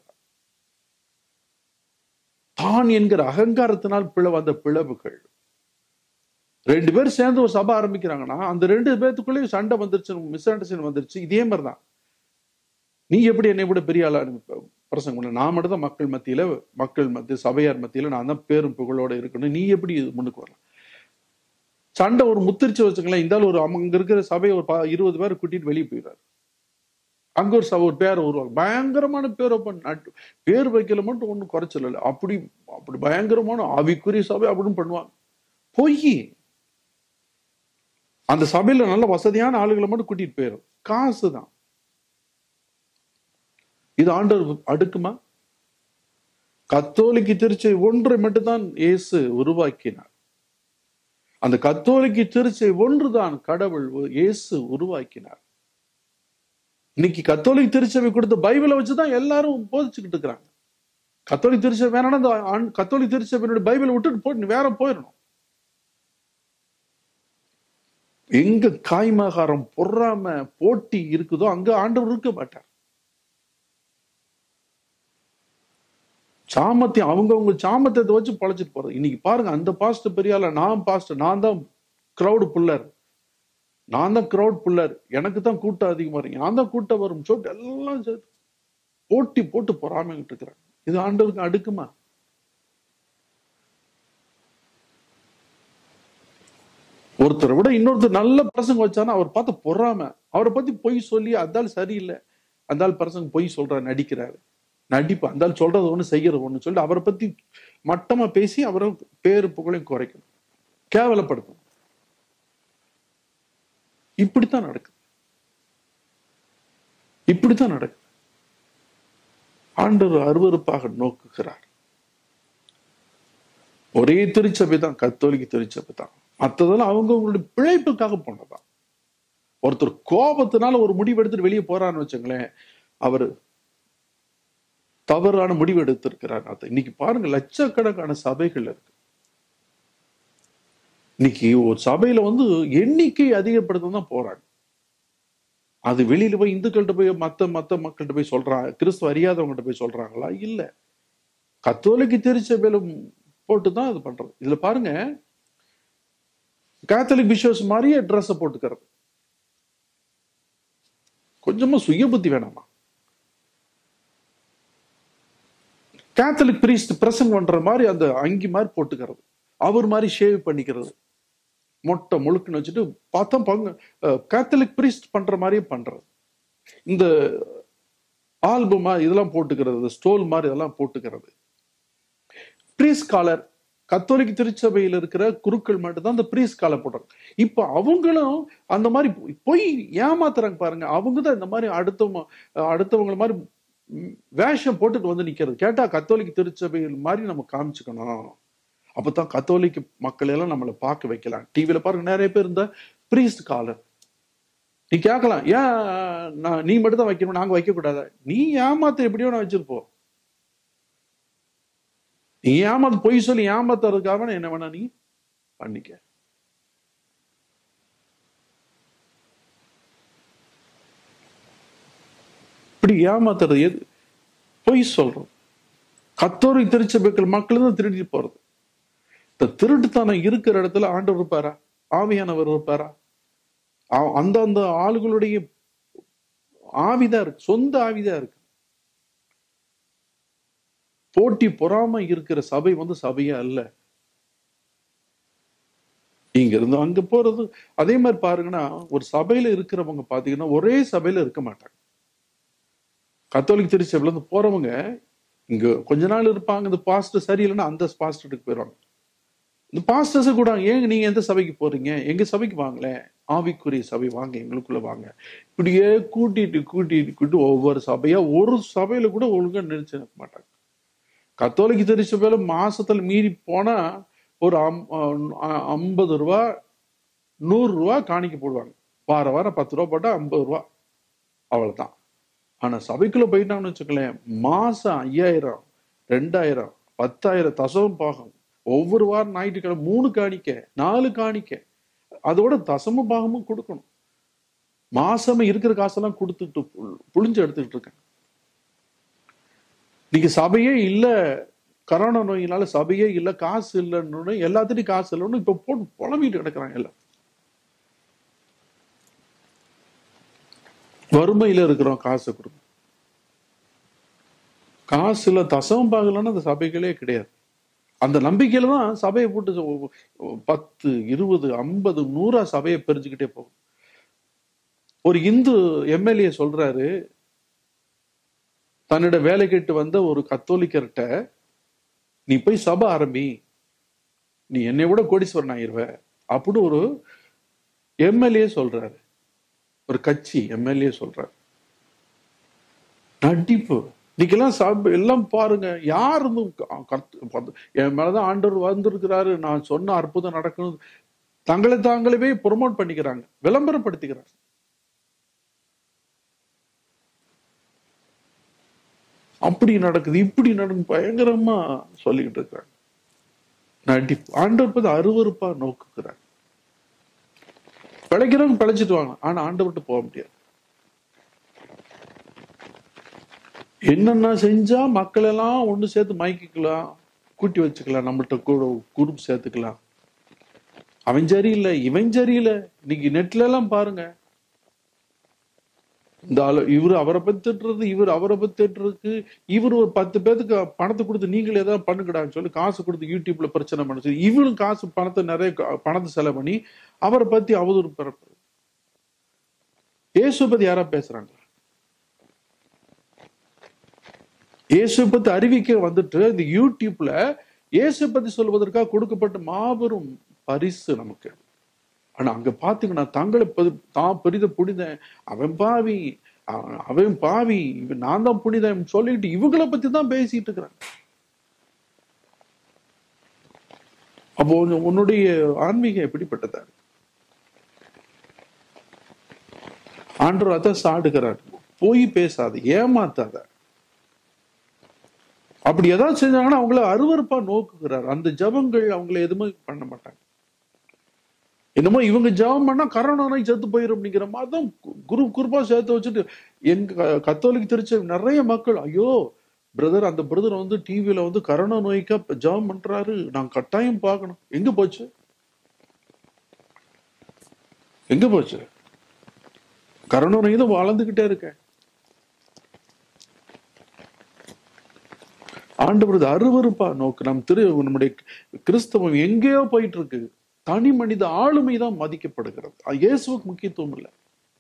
தான் என்கிற அகங்காரத்தினால் பிளவு அந்த பிளவுகள் ரெண்டு பேர் சேர்ந்து ஒரு சபை ஆரம்பிக்கிறாங்கன்னா அந்த ரெண்டு பேர்த்துக்குள்ளேயும் சண்டை வந்துருச்சு மிஸ் அண்டர்ஸ்டாண்ட் வந்துருச்சு இதே மாதிரி தான் நீ எப்படி என்னை விட பெரிய ஆளா பிரசங்கம் பண்ண நான் மட்டும் தான் மக்கள் மத்தியில மக்கள் மத்திய சபையார் மத்தியில நான் தான் பேரும் புகழோட இருக்கணும் நீ எப்படி இது முன்னுக்கு வரலாம் சண்டை ஒரு முத்திரிச்சு வச்சுக்கலாம் இந்த ஆள் ஒரு அங்க இருக்கிற சபையை ஒரு ப- இருபது பேர் கூட்டிட்டு வெளியே போயிடுறாரு அங்க ஒரு சபை ஒரு பேரை உருவாங்க பயங்கரமான பேர் வைப்பாங்க. நட்டு பேர் வைக்கல மட்டும் ஒண்ணும் குறைச்சல் இல்லை அப்படி அப்படி பயங்கரமான ஆவிக்குரிய சபை அப்படின்னு பண்ணுவாங்க பொய் அந்த சபையில நல்ல வசதியான ஆளுகளை மட்டும் கூட்டிட்டு போயிடும் காசு தான் இது ஆண்டவர் அடுக்குமா கத்தோலிக்கு திருச்சை ஒன்றை மட்டும்தான் இயேசு உருவாக்கினார் அந்த கத்தோலிக்கு திருச்சை ஒன்றுதான் கடவுள் இயேசு உருவாக்கினார் இன்னைக்கு கத்தோலிக் திருச்சபை கொடுத்த பைபிளை வச்சுதான் எல்லாரும் போதிச்சுக்கிட்டு இருக்கிறாங்க கத்தோலிக் திருச்சபை வேணாம் அந்த ஆண்- கத்தோலிக் திருச்சபையினுடைய பைபிளை விட்டுட்டு போட்டு வேற போயிடணும் எங்க காய்மகாரம் பொறாம போட்டி இருக்குதோ அங்க ஆண்டவர் இருக்க மாட்டார் சாமத்தியம் அவங்கவங்க சாமத்தியத்தை வச்சு பழைச்சிட்டு போறது இன்னைக்கு பாருங்க அந்த பாஸ்டர் பெரியால நான் பாஸ்டர் நான் தான் கிரௌடு புல்லர் நான் தான் கிரௌட் புல்லர் எனக்கு தான் கூட்டம் அதிகமா இருக்கு நான் தான் கூட்டம் வரும் சொல்லிட்டு எல்லாம் சேர்த்து போட்டி போட்டு பொறாமைகிட்டு இருக்கிறாங்க இது ஆண்டவருக்கு அடுக்குமா ஒருத்தரை விட இன்னொருத்தர் நல்ல பிரசங்க வச்சானா அவர் பார்த்து பொறாம அவரை பத்தி பொய் சொல்லி அந்தால் சரியில்லை அந்தால் பிரசங்க பொய் சொல்றாரு நடிக்கிறாரு நடிப்பு அந்தால் சொல்றது ஒண்ணு செய்யறது ஒண்ணு சொல்லி அவரை பத்தி மட்டமா பேசி அவரை பேரு புகழையும் குறைக்கணும் கேவலப்படுத்தணும் இப்படித்தான் நடக்குது இப்படித்தான் நடக்குது ஆண்டவர் அருவருப்பாக நோக்குகிறார் ஒரே திருச்சபை தான் கத்தோலிக்க திருச்சபை தான் மற்றதெல்லாம் அவங்க அவங்களுடைய பிழைப்புக்காக போனதான் ஒருத்தர் கோபத்தினால ஒரு முடிவு எடுத்துட்டு வெளியே போறான்னு வச்சுங்களேன் அவர் தவறான முடிவு எடுத்திருக்கிறார் அது இன்னைக்கு பாருங்க லட்சக்கணக்கான சபைகள் இருக்கு இன்னைக்கு ஒரு சபையில வந்து எண்ணிக்கை அதிகப்படுத்த தான் போறாங்க அது வெளியில போய் இந்துக்கள்கிட்ட போய் மத்த மத்த மக்கள்கிட்ட போய் சொல்றாங்க கிறிஸ்துவ அறியாதவங்ககிட்ட போய் சொல்றாங்களா இல்ல கத்தோலிக்க திருச்சபையில போட்டு தான் இது பண்றது இதுல பாருங்க கேத்தலிக் பிஷப்ஸ் மாதிரியே ட்ரெஸ் போட்டுக்கிறது கொஞ்சமா சுய புத்தி வேணாமா கேத்தலிக் பிரீஸ்ட் பிரசன்ட் பண்ற மாதிரி அந்த அங்கி மாதிரி போட்டுக்கிறது அவர் மாதிரி ஷேவ் பண்ணிக்கிறது மொட்டை முழுக்குன்னு வச்சுட்டு பார்த்தா பங்கு கேத்தலிக் பிரீஸ்ட் பண்ற மாதிரியே பண்றது இந்த ஆல்பமா இதெல்லாம் போட்டுக்கிறது ஸ்டோல் மாதிரி இதெல்லாம் போட்டுக்கிறது பிரீஸ் காலர் கத்தோலிக்க திருச்சபையில் இருக்கிற குருக்கள் மட்டும்தான் அந்த பிரீஸ் காலர் போடுறாங்க இப்ப அவங்களும் அந்த மாதிரி பொய் ஏமாத்துறாங்க பாருங்க அவங்க தான் இந்த மாதிரி அடுத்தவங்க அடுத்தவங்கள மாதிரி ம், வேஷம் போட்டுட்டு வந்து நிக்கிறது கேட்டா கத்தோலிக்க திருச்சபையில் மாதிரி நம்ம காமிச்சுக்கணும் அப்பதான் கத்தோலிக்க மக்கள் எல்லாம் நம்மளை பார்க்க வைக்கலாம் டிவியில பாருங்க நிறைய பேர் இந்த பிரீஸ்ட் காலர் நீ கேட்கலாம் ஏன் நான் நீ மட்டும் தான் வைக்கணும் நாங்க வைக்க கூடாதா நீ ஏமாத்த எப்படியோ நான் வச்சிருப்போம் நீ ஏமாத்து பொய் சொல்லி ஏமாத்துறதுக்காக வேணா என்ன வேணா நீ பண்ணிக்க இப்படி ஏமாத்துறது எது பொய் சொல்றோம் கத்தோரை திருச்சபைகள் மக்கள் தான் திருடி போறது இந்த திருட்டுத்தனம் இருக்கிற இடத்துல ஆண்டவர் இருப்பாரா ஆவியானவர் இருப்பாரா ஆ- அந்த அந்த ஆளுகளுடைய ஆவிதான் இருக்கு சொந்த ஆவிதான் இருக்கு போட்டி பொறாம இருக்கிற சபை வந்து சபையா அல்ல இங்க இருந்து அங்க போறது அதே மாதிரி பாருங்கன்னா ஒரு சபையில இருக்கிறவங்க பாத்தீங்கன்னா ஒரே சபையில இருக்க மாட்டாங்க கத்தோலிக் திருச்சபையில இருந்து போறவங்க இங்க கொஞ்ச நாள் இருப்பாங்க இந்த பாஸ்டர் சரியில்லைன்னா அந்த பாஸ்டருக்கு போயிடுவாங்க இந்த பாஸ்டர்ஸ் கூட ஏங்க நீங்க எந்த சபைக்கு போறீங்க எங்க சபைக்கு வாங்களேன் ஆவிக்குரிய சபை வாங்க எங்களுக்குள்ள வாங்க இப்படியே கூட்டிட்டு கூட்டிட்டு கூட்டிட்டு ஒவ்வொரு சபையா ஒரு சபையில கூட ஒழுங்கா நினைச்சு நிற்க மாட்டாங்க கத்தோலிக்க திருச்சபையில மாசத்துல மீறி போனா ஒரு அம்- அ- ஐம்பது ரூபா நூறு ரூபா காணிக்க போடுவாங்க வார வாரம் பத்து ரூபா போட்டா ஐம்பது ரூபா அவ்வளவுதான் ஆனா சபைக்குள்ள போயிட்டாங்கன்னு வச்சுக்கலேன் மாசம் ஐயாயிரம் ரெண்டாயிரம் பத்தாயிரம் தசமம் பாகம் ஒவ்வொரு வாரம் ஞாயிற்றுக்கிழமை மூணு காணிக்க நாலு காணிக்க அதோட தசம பாகமும் கொடுக்கணும் மாசமே இருக்கிற காசெல்லாம் கொடுத்துட்டு புழு- புழிஞ்சு எடுத்துக்கிட்டு இருக்கேன் இன்னைக்கு சபையே இல்ல கரோனா நோயினால சபையே இல்ல காசு இல்லைன்னு எல்லாத்துட்டையும் காசு இல்லைன்னு இப்ப போட்டு புலம்பிட்டு கிடக்குறாங்க எல்லாம் வறுமையில இருக்கிறோம் காசு கொடுங்க காசு இல்ல தசமம் பாகலன்னா அந்த சபைகளே கிடையாது அந்த நம்பிக்கையில தான் சபையை போட்டு ஒ- ஒ- பத்து இருபது ஐம்பது நூறா சபையை பிரிஞ்சுக்கிட்டே போகும் ஒரு இந்து எம்எல்ஏ சொல்றாரு தன்னிட வேலை கேட்டு வந்த ஒரு கத்தோலிக்கர்கிட்ட நீ போய் சபை ஆரம்பி நீ என்னை விட கோடீஸ்வரன் ஆயிருவ அப்படின்னு ஒரு எம்எல்ஏ சொல்றாரு ஒரு கட்சி எம்எல்ஏ சொல்றாரு நடிப்பு இன்னைக்கெல்லாம் சபை எல்லாம் பாருங்க யார் வந்து க- கத்து- பத்து- என் மேலதான் ஆண்டவர் வந்திருக்கிறாரு நான் சொன்ன அற்புதம் நடக்கணும் தங்களை தாங்களவே ப்ரொமோட் பண்ணிக்கிறாங்க விளம்பரப்படுத்திக்கிறாங்க அப்படி நடக்குது இப்படி நடக்கும் பயங்கரமா சொல்லிக்கிட்டு இருக்கிறாங்க நடிப்பு ஆண்டவர் பத்தி அருவருப்பா நோக்குகிறார் பிழைக்கிறவங்க பிழைச்சிட்டு வாங்க ஆனா ஆண்டவர்கிட்ட போக முடியாது என்னென்ன செஞ்சா மக்கள் எல்லாம் ஒண்ணு சேர்த்து மயக்கிக்கலாம் கூட்டி வச்சுக்கலாம் நம்மள்ட்ட கூட குரூப் சேர்த்துக்கலாம் அவன் சரியில்லை இவன் சரியில்லை இன்னைக்கு நெட்ல எல்லாம் பாருங்க இந்த ஆளு இவர் அவரை பத்தி திட்டுறது இவர் அவரை பத்தி திட்டுறதுக்கு இவர் ஒரு பத்து பேருக்கு பணத்தை கொடுத்து நீங்களே ஏதாவது பண்ணுங்கடான்னு சொல்லி காசு கொடுத்து யூடியூப்ல பிரச்சனை பண்ண சொல்லி இவரும் காசு பணத்தை நிறைய கா- பணத்தை செலவு பண்ணி அவரை பத்தி அவதூறு பிறப்பு இயேசு பத்தி யாரா பேசுறாங்க இயேசு பத்தி அறிவிக்க வந்துட்டு இந்த யூடியூப்ல இயேசு பத்தி சொல்வதற்காக கொடுக்கப்பட்ட மாபெரும் பரிசு நமக்கு ஆனா அங்க பாத்தீங்கன்னா தங்களை பதி- தான் பெரித புனிதன் அவன் பாவி அவன் அவன் பாவி இவன் நான் தான் புனிதன் சொல்லிட்டு இவங்கள பத்தி தான் பேசிட்டு இருக்கிறாங்க அப்போ உன்- உன்னுடைய ஆன்மீகம் எப்படிப்பட்டதா இருக்கு? ஆண்டவர் அதான் சாடுகிறார் போய் பேசாத ஏமாத்தாத அப்படி ஏதாவது செஞ்சாங்கன்னா அவங்கள அருவருப்பா நோக்குகிறார் அந்த ஜபங்கள் அவங்கள எதுவுமே பண்ண மாட்டாங்க என்னமோ இவங்க ஜெபம் பண்ணா கரோனா நோய் செத்து போயிரும் அப்படிங்கிற மாதிரி தான் குரு குருப்பா சேர்த்து வச்சுட்டு எங்க க- கத்தோலிக்க திருச்ச நிறைய மக்கள் ஐயோ பிரதர் அந்த பிரதர் வந்து டிவியில வந்து கரோனா நோய்க்கா ஜெபம் பண்றாரு நான் கட்டாயம் பார்க்கணும் எங்க போச்சு எங்க போச்சு கரோனா நோய் தான் வளர்ந்துகிட்டே இருக்க ஆண்டவரது அருவருப்பா நோக்கு நம் திரு நம்முடைய கிறிஸ்தவம் எங்கேயோ போயிட்டு இருக்கு தனி மனித ஆளுமை தான் மதிக்கப்படுகிறது அது இயேசுவுக்கு முக்கியத்துவம் இல்லை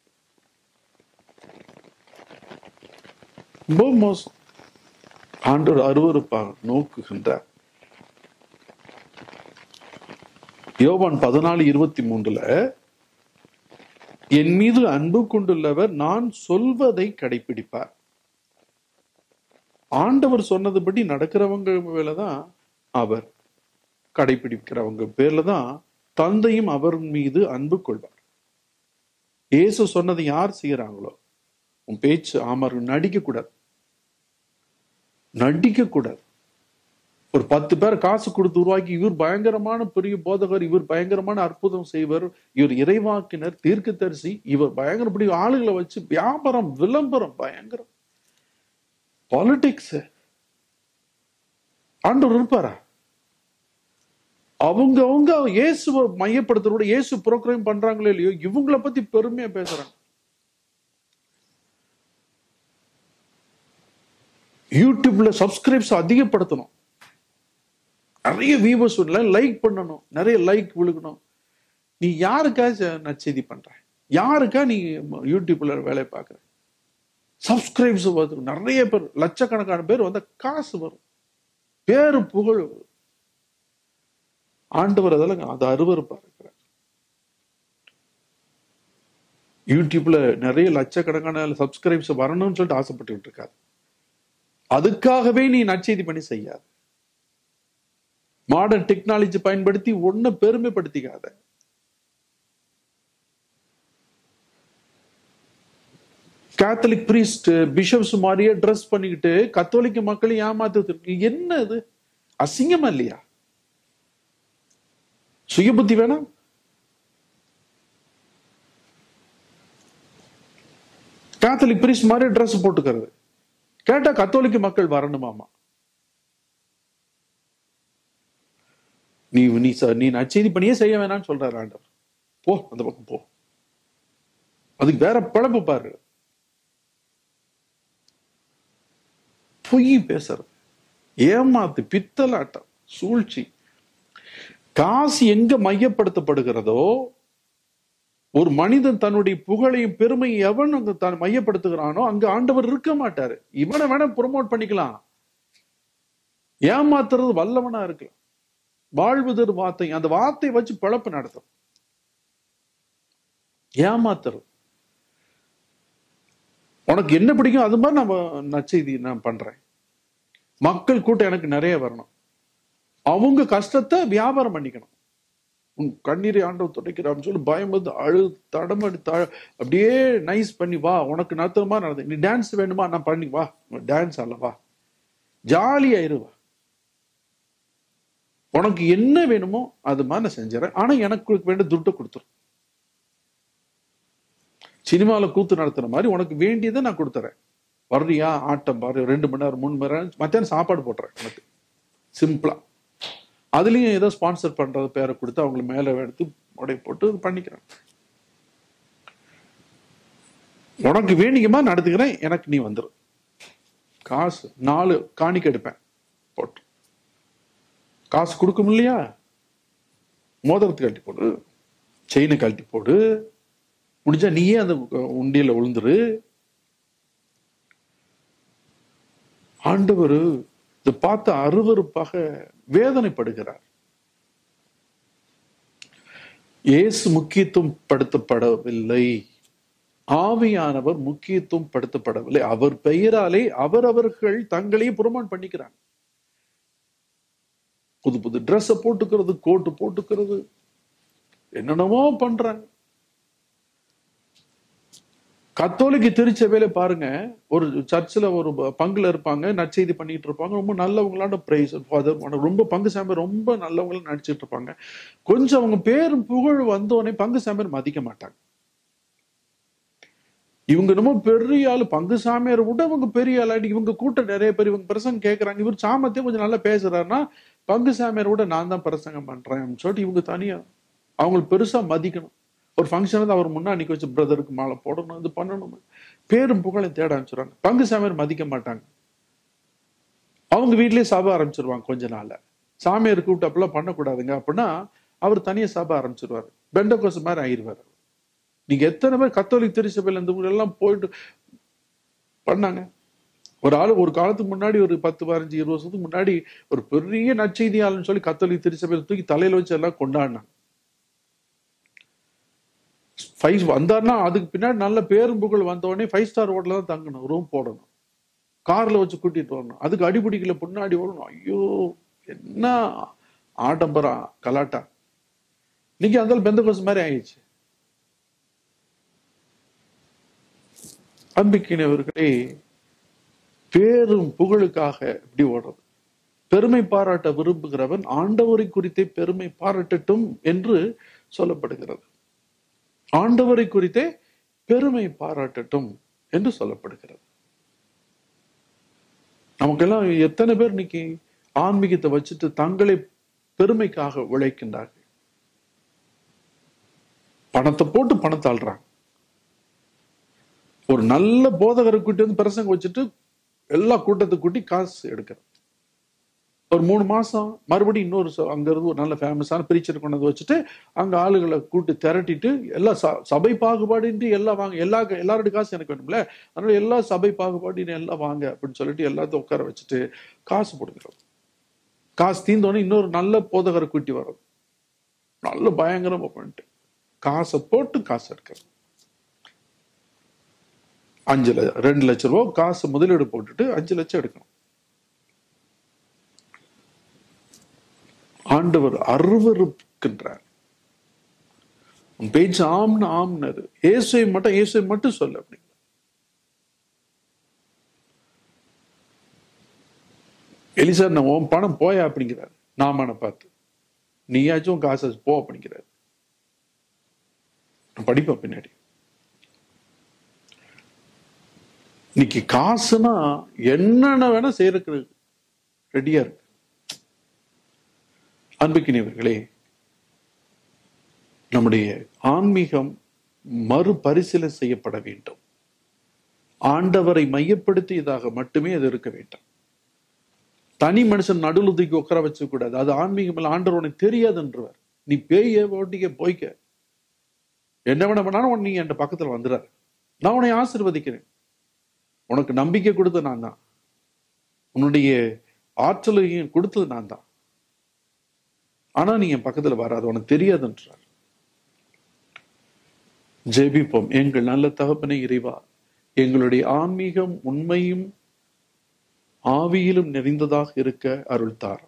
ரொம்ப மோசம் ஆண்டவர் அருவருப்பா நோக்குகின்றார் யோவான் பதினாலு இருபத்தி மூன்றுல என் மீது அன்பு கொண்டுள்ளவர் நான் சொல்வதை கடைபிடிப்பார் ஆண்டவர் சொன்னதுபடி நடக்கிறவங்க மேலதான் அவர் கடைபிடிக்கிறவங்க பேர்ல தான் தந்தையும் அவர் மீது அன்பு கொள்வார் இயேசு சொன்னதை யார் செய்யறாங்களோ உன் பேச்சு ஆமார் நடிக்க கூடாது நடிக்க கூடாது ஒரு பத்து பேர் காசு கொடுத்து உருவாக்கி இவர் பயங்கரமான பெரிய போதகர் இவர் பயங்கரமான அற்புதம் செய்வர் இவர் இறைவாக்கினர் தீர்க்கதரிசி இவர் பயங்கரப்படி ஆளுகளை வச்சு வியாபாரம் விளம்பரம் பயங்கரம் பாலிடிக்ஸ் ஆண்டவர் இருப்பாரா அவங்க அவங்க இயேசுவை மையப்படுத்துறோட இயேசு புரோக்ரைம் பண்றாங்களோ இல்லையோ இவங்கள பத்தி பெருமையா பேசுறாங்க யூடியூப்ல சப்ஸ்கிரைப்ஸ் அதிகப்படுத்தணும் நிறைய வியூவர்ஸ் லைக் பண்ணணும் நிறைய லைக் விழுகணும் நீ யாருக்கா நற்செய்தி பண்ற யாருக்கா நீ யூடியூப்ல வேலை பார்க்குற சப்ஸ்கிரைப்ஸ் வரும் நிறைய பேர் லட்சக்கணக்கான பேர் வந்த காசு வரும் பேரு புகழ் வரும் ஆண்டவர் அதெல்லாம் அது அருவருப்பா இருக்கிறார் யூடியூப்ல நிறைய லட்சக்கணக்கான சப்ஸ்கிரைப்ஸ் வரணும்னு சொல்லிட்டு ஆசைப்பட்டுக்கிட்டு இருக்காரு அதுக்காகவே நீ நற்செய்தி பண்ணி செய்யாது மாடர்ன் டெக்னாலஜி பயன்படுத்தி ஒன்ன பெருமைப்படுத்திக்காத கேத்தலிக் பிரீஸ்ட் பிஷப்ஸ் மாதிரியே ட்ரெஸ் பண்ணிக்கிட்டு கத்தோலிக்க மக்களை ஏமாத்து என்ன இது அசிங்கமா இல்லையா சுய புத்தி வேணாம் கேத்தலிக் பிரீஸ்ட் மாதிரி ட்ரெஸ் போட்டுக்கிறது கேட்டா கத்தோலிக்க மக்கள் வரணுமாமா நீ நீ ச- நீ நச்செய்தி பண்ணியே செய்ய வேணாம்னு சொல்றாரு ஆண்டவர் போ அந்த பக்கம் போ அதுக்கு வேற பழப்பு பாரு பொய் பேசுறது ஏமாத்து பித்தலாட்டம் சூழ்ச்சி காசு எங்க மையப்படுத்தப்படுகிறதோ ஒரு மனிதன் தன்னுடைய புகழையும் பெருமையும் எவன் அங்க தான் மையப்படுத்துகிறானோ அங்க ஆண்டவர் இருக்க மாட்டாரு இவனை வேணா ப்ரொமோட் பண்ணிக்கலாம் ஏமாத்துறது வல்லவனா இருக்கலாம் வாழ்வுதர் வார்த்தை அந்த வார்த்தையை வச்சு பிழப்பு நடத்தும் ஏமாத்துறது உனக்கு என்ன பிடிக்கும் அது மாதிரி நம்ம நச்செய்தி நான் பண்றேன் மக்கள் கூட்டம் எனக்கு நிறைய வரணும் அவங்க கஷ்டத்தை வியாபாரம் பண்ணிக்கணும் உன் கண்ணீரை ஆண்டவர் துடைக்கிறான்னு சொல்லி பயம் வந்து அழு தடமடி த அப்படியே நைஸ் பண்ணி வா உனக்கு நடத்துமா நடந்து நீ டான்ஸ் வேணுமா நான் பண்ணி வா டான்ஸ் அல்ல வா ஜாலியாயிரு வா உனக்கு என்ன வேணுமோ அது மாதிரி நான் செஞ்சுறேன் ஆனா எனக்கு வேண்டிய துட்டை கொடுத்துரும் சினிமால கூத்து நடத்துற மாதிரி உனக்கு வேண்டியதை நான் கொடுத்துறேன் வர்றியா ஆட்டம் பாரு ரெண்டு மணி நேரம் மூணு மணி நேரம் மத்தியானம் சாப்பாடு போட்டுறேன் உனக்கு சிம்பிளா அதுலயும் ஏதோ ஸ்பான்சர் பண்றது பேரை கொடுத்து அவங்களை மேல எடுத்து உடை போட்டு பண்ணிக்கிறேன் உனக்கு வேணிக்கமா நடத்துக்கிறேன் எனக்கு நீ வந்துரு காசு நாலு காணிக்க எடுப்பேன் போட்டு காசு கொடுக்கும் இல்லையா மோதிரத்தை கழட்டி போடு செயினை கழட்டி போடு முடிஞ்சா நீயே அந்த உண்டியல விழுந்துரு ஆண்டவர் இதை பார்த்து அருவருப்பாக வேதனைப்படுகிறார் இயேசு முக்கியத்துவம் படுத்தப்படவில்லை ஆவியானவர் முக்கியத்துவம் படுத்தப்படவில்லை அவர் பெயராலே அவரவர்கள் தங்களையே புறமான் பண்ணிக்கிறாங்க புது புது ட்ரெஸ்ஸை போட்டுக்கிறது கோட்டு போட்டுக்கிறது என்னென்னமோ பண்றாங்க கத்தோலிக்கு திருச்சபையில பாருங்க ஒரு சர்ச்சில் ஒரு பங்குல இருப்பாங்க நற்செய்தி பண்ணிட்டு இருப்பாங்க ரொம்ப நல்லவங்களான பிரைஸ் ஃபாதர் ரொம்ப பங்கு சாமியார் ரொம்ப நல்லவங்களும் நடிச்சிட்டு இருப்பாங்க கொஞ்சம் அவங்க பேரும் புகழ் வந்தோடனே பங்கு சாமியார் மதிக்க மாட்டாங்க இவங்க ரொம்ப பெரிய ஆளு பங்கு சாமியார் விட இவங்க பெரிய ஆளா இவங்க கூட்டம் நிறைய பேர் இவங்க பிரசங்கம் கேட்கறாங்க இவர் சாமத்தையும் கொஞ்சம் நல்லா பேசுறாருன்னா பங்கு சாமியார் விட நான் தான் பிரசங்கம் பண்றேன் அப்படின்னு சொல்லிட்டு இவங்க தனியா அவங்களுக்கு பெருசா மதிக்கணும் ஒரு ஃபங்க்ஷன் அவர் முன்னாடி நிக்க வச்சு பிரதருக்கு மாலை போடணும் இது பண்ணணும் பேரும் புகழையும் தேட ஆரம்பிச்சிடுறாங்க பங்கு சாமியார் மதிக்க மாட்டாங்க அவங்க வீட்லயே சபை ஆரம்பிச்சிருவாங்க கொஞ்ச நாள்ல சாமியார் கூப்பிட்டு அப்பெல்லாம் பண்ணக்கூடாதுங்க அப்படின்னா அவர் தனியா சபை ஆரம்பிச்சிருவாரு பெண்ட கோசம் மாதிரி ஆயிடுவாரு நீங்க எத்தனை பேர் கத்தோலிக் திருச்சபையில இந்த ஊர்ல எல்லாம் போயிட்டு பண்ணாங்க ஒரு ஆளு ஒரு காலத்துக்கு முன்னாடி ஒரு பத்து பதினஞ்சு இருபது வருஷத்துக்கு முன்னாடி ஒரு பெரிய நற்செய்தியாளன்னு சொல்லி கத்தோலிக் திருச்சபையில தூக்கி தலையில வச்சு எல்லாம் கொண்டாடினாங்க ஃபைவ் வந்தாருன்னா அதுக்கு பின்னாடி நல்ல பேரும் புகழ் வந்த உடனே ஃபைவ் ஸ்டார் ஹோட்டல தான் தங்கணும் ரூம் போடணும் கார்ல வச்சு கூட்டிட்டு வரணும் அதுக்கு அடிபிடிக்கல பின்னாடி வரணும் ஐயோ என்ன ஆடம்பரம் கலாட்டா இன்னைக்கு அந்த பெந்த கோசம் மாதிரி ஆயிடுச்சு அன்பிக்கினவர்களே பேரும் புகழுக்காக இப்படி ஓடுறது பெருமை பாராட்ட விரும்புகிறவன் ஆண்டவரை குறித்தே பெருமை பாராட்டட்டும் என்று சொல்லப்படுகிறது ஆண்டவரை குறித்தே பெருமை பாராட்டட்டும் என்று சொல்லப்படுகிறது நமக்கெல்லாம் எத்தனை பேர் இன்னைக்கு ஆன்மீகத்தை வச்சுட்டு தங்களை பெருமைக்காக உழைக்கின்றார்கள் பணத்தை போட்டு பணத்தை ஆள்றாங்க ஒரு நல்ல போதகரை கூட்டி வந்து பிரசங்க வச்சுட்டு எல்லா கூட்டத்தை கூட்டி காசு எடுக்கிறது ஒரு மூணு மாசம் மறுபடியும் இன்னொரு ச- அங்க இருந்து ஒரு நல்ல ஃபேமஸான பிரீச்சர் கொண்டு வந்து வச்சுட்டு அங்க ஆளுகளை கூட்டி திரட்டிட்டு எல்லா ச- சபை பாகுபாடின்றி எல்லாம் வாங்க எல்லா எல்லாரோட காசு எனக்கு வேணும்ல அதனால எல்லா சபை பாகுபாடின்னு எல்லாம் வாங்க அப்படின்னு சொல்லிட்டு எல்லாத்தையும் உட்கார வச்சுட்டு காசு போடுகிறோம் காசு தீர்ந்தோடனே இன்னொரு நல்ல போதகரை கூட்டி வர்றது நல்ல பயங்கரமா பண்ணிட்டு காசை போட்டு காசு எடுக்கிறது அஞ்சு லட்சம் ரெண்டு லட்சம் ரூபாய் காசு முதலீடு போட்டுட்டு அஞ்சு லட்சம் எடுக்கணும் ஆண்டவர் அருவருக்கின்றார் உன் பேச்சு ஆம்னு ஆம்னாரு இயேசுவை மட்டும் இயேசுவை மட்டும் சொல்ல அப்படிங்க எலிசா நான் உன் பணம் போயா அப்படிங்கிறாரு நாமான பார்த்து நீயாச்சும் உன் காசை போ அப்படிங்கிறாரு நான் படிப்பேன் பின்னாடி இன்னைக்கு காசுனா என்னென்ன வேணா செய்யறதுக்கு ரெடியா இருக்கு அன்புக்கினியவர்களே நம்முடைய ஆன்மீகம் மறுபரிசீலனை செய்யப்பட வேண்டும் ஆண்டவரை மையப்படுத்தியதாக மட்டுமே அது இருக்க வேண்டும் தனி மனுஷன் நடுவில் தூக்கி உட்கார வச்சு கூடாது அது ஆன்மீகம் இல்லை ஆண்டவர் உனக்கு தெரியாதுன்றவர் நீ பேய ஓட்டிக்க போய்க்க என்ன வேணா பண்ணாலும் உன் நீ என் பக்கத்துல வந்துடாரு நான் உன்னை ஆசீர்வதிக்கிறேன் உனக்கு நம்பிக்கை கொடுத்தது நான் தான் உன்னுடைய ஆற்றலையும் கொடுத்தது நான் தான் ஆனா நீ என் பக்கத்துல வராது உனக்கு தெரியாதுன்றார் ஜெபிப்போம் எங்கள் நல்ல தகப்பனை இறைவா எங்களுடைய ஆன்மீகம் உண்மையும் ஆவியிலும் நிறைந்ததாக இருக்க அருள் தார்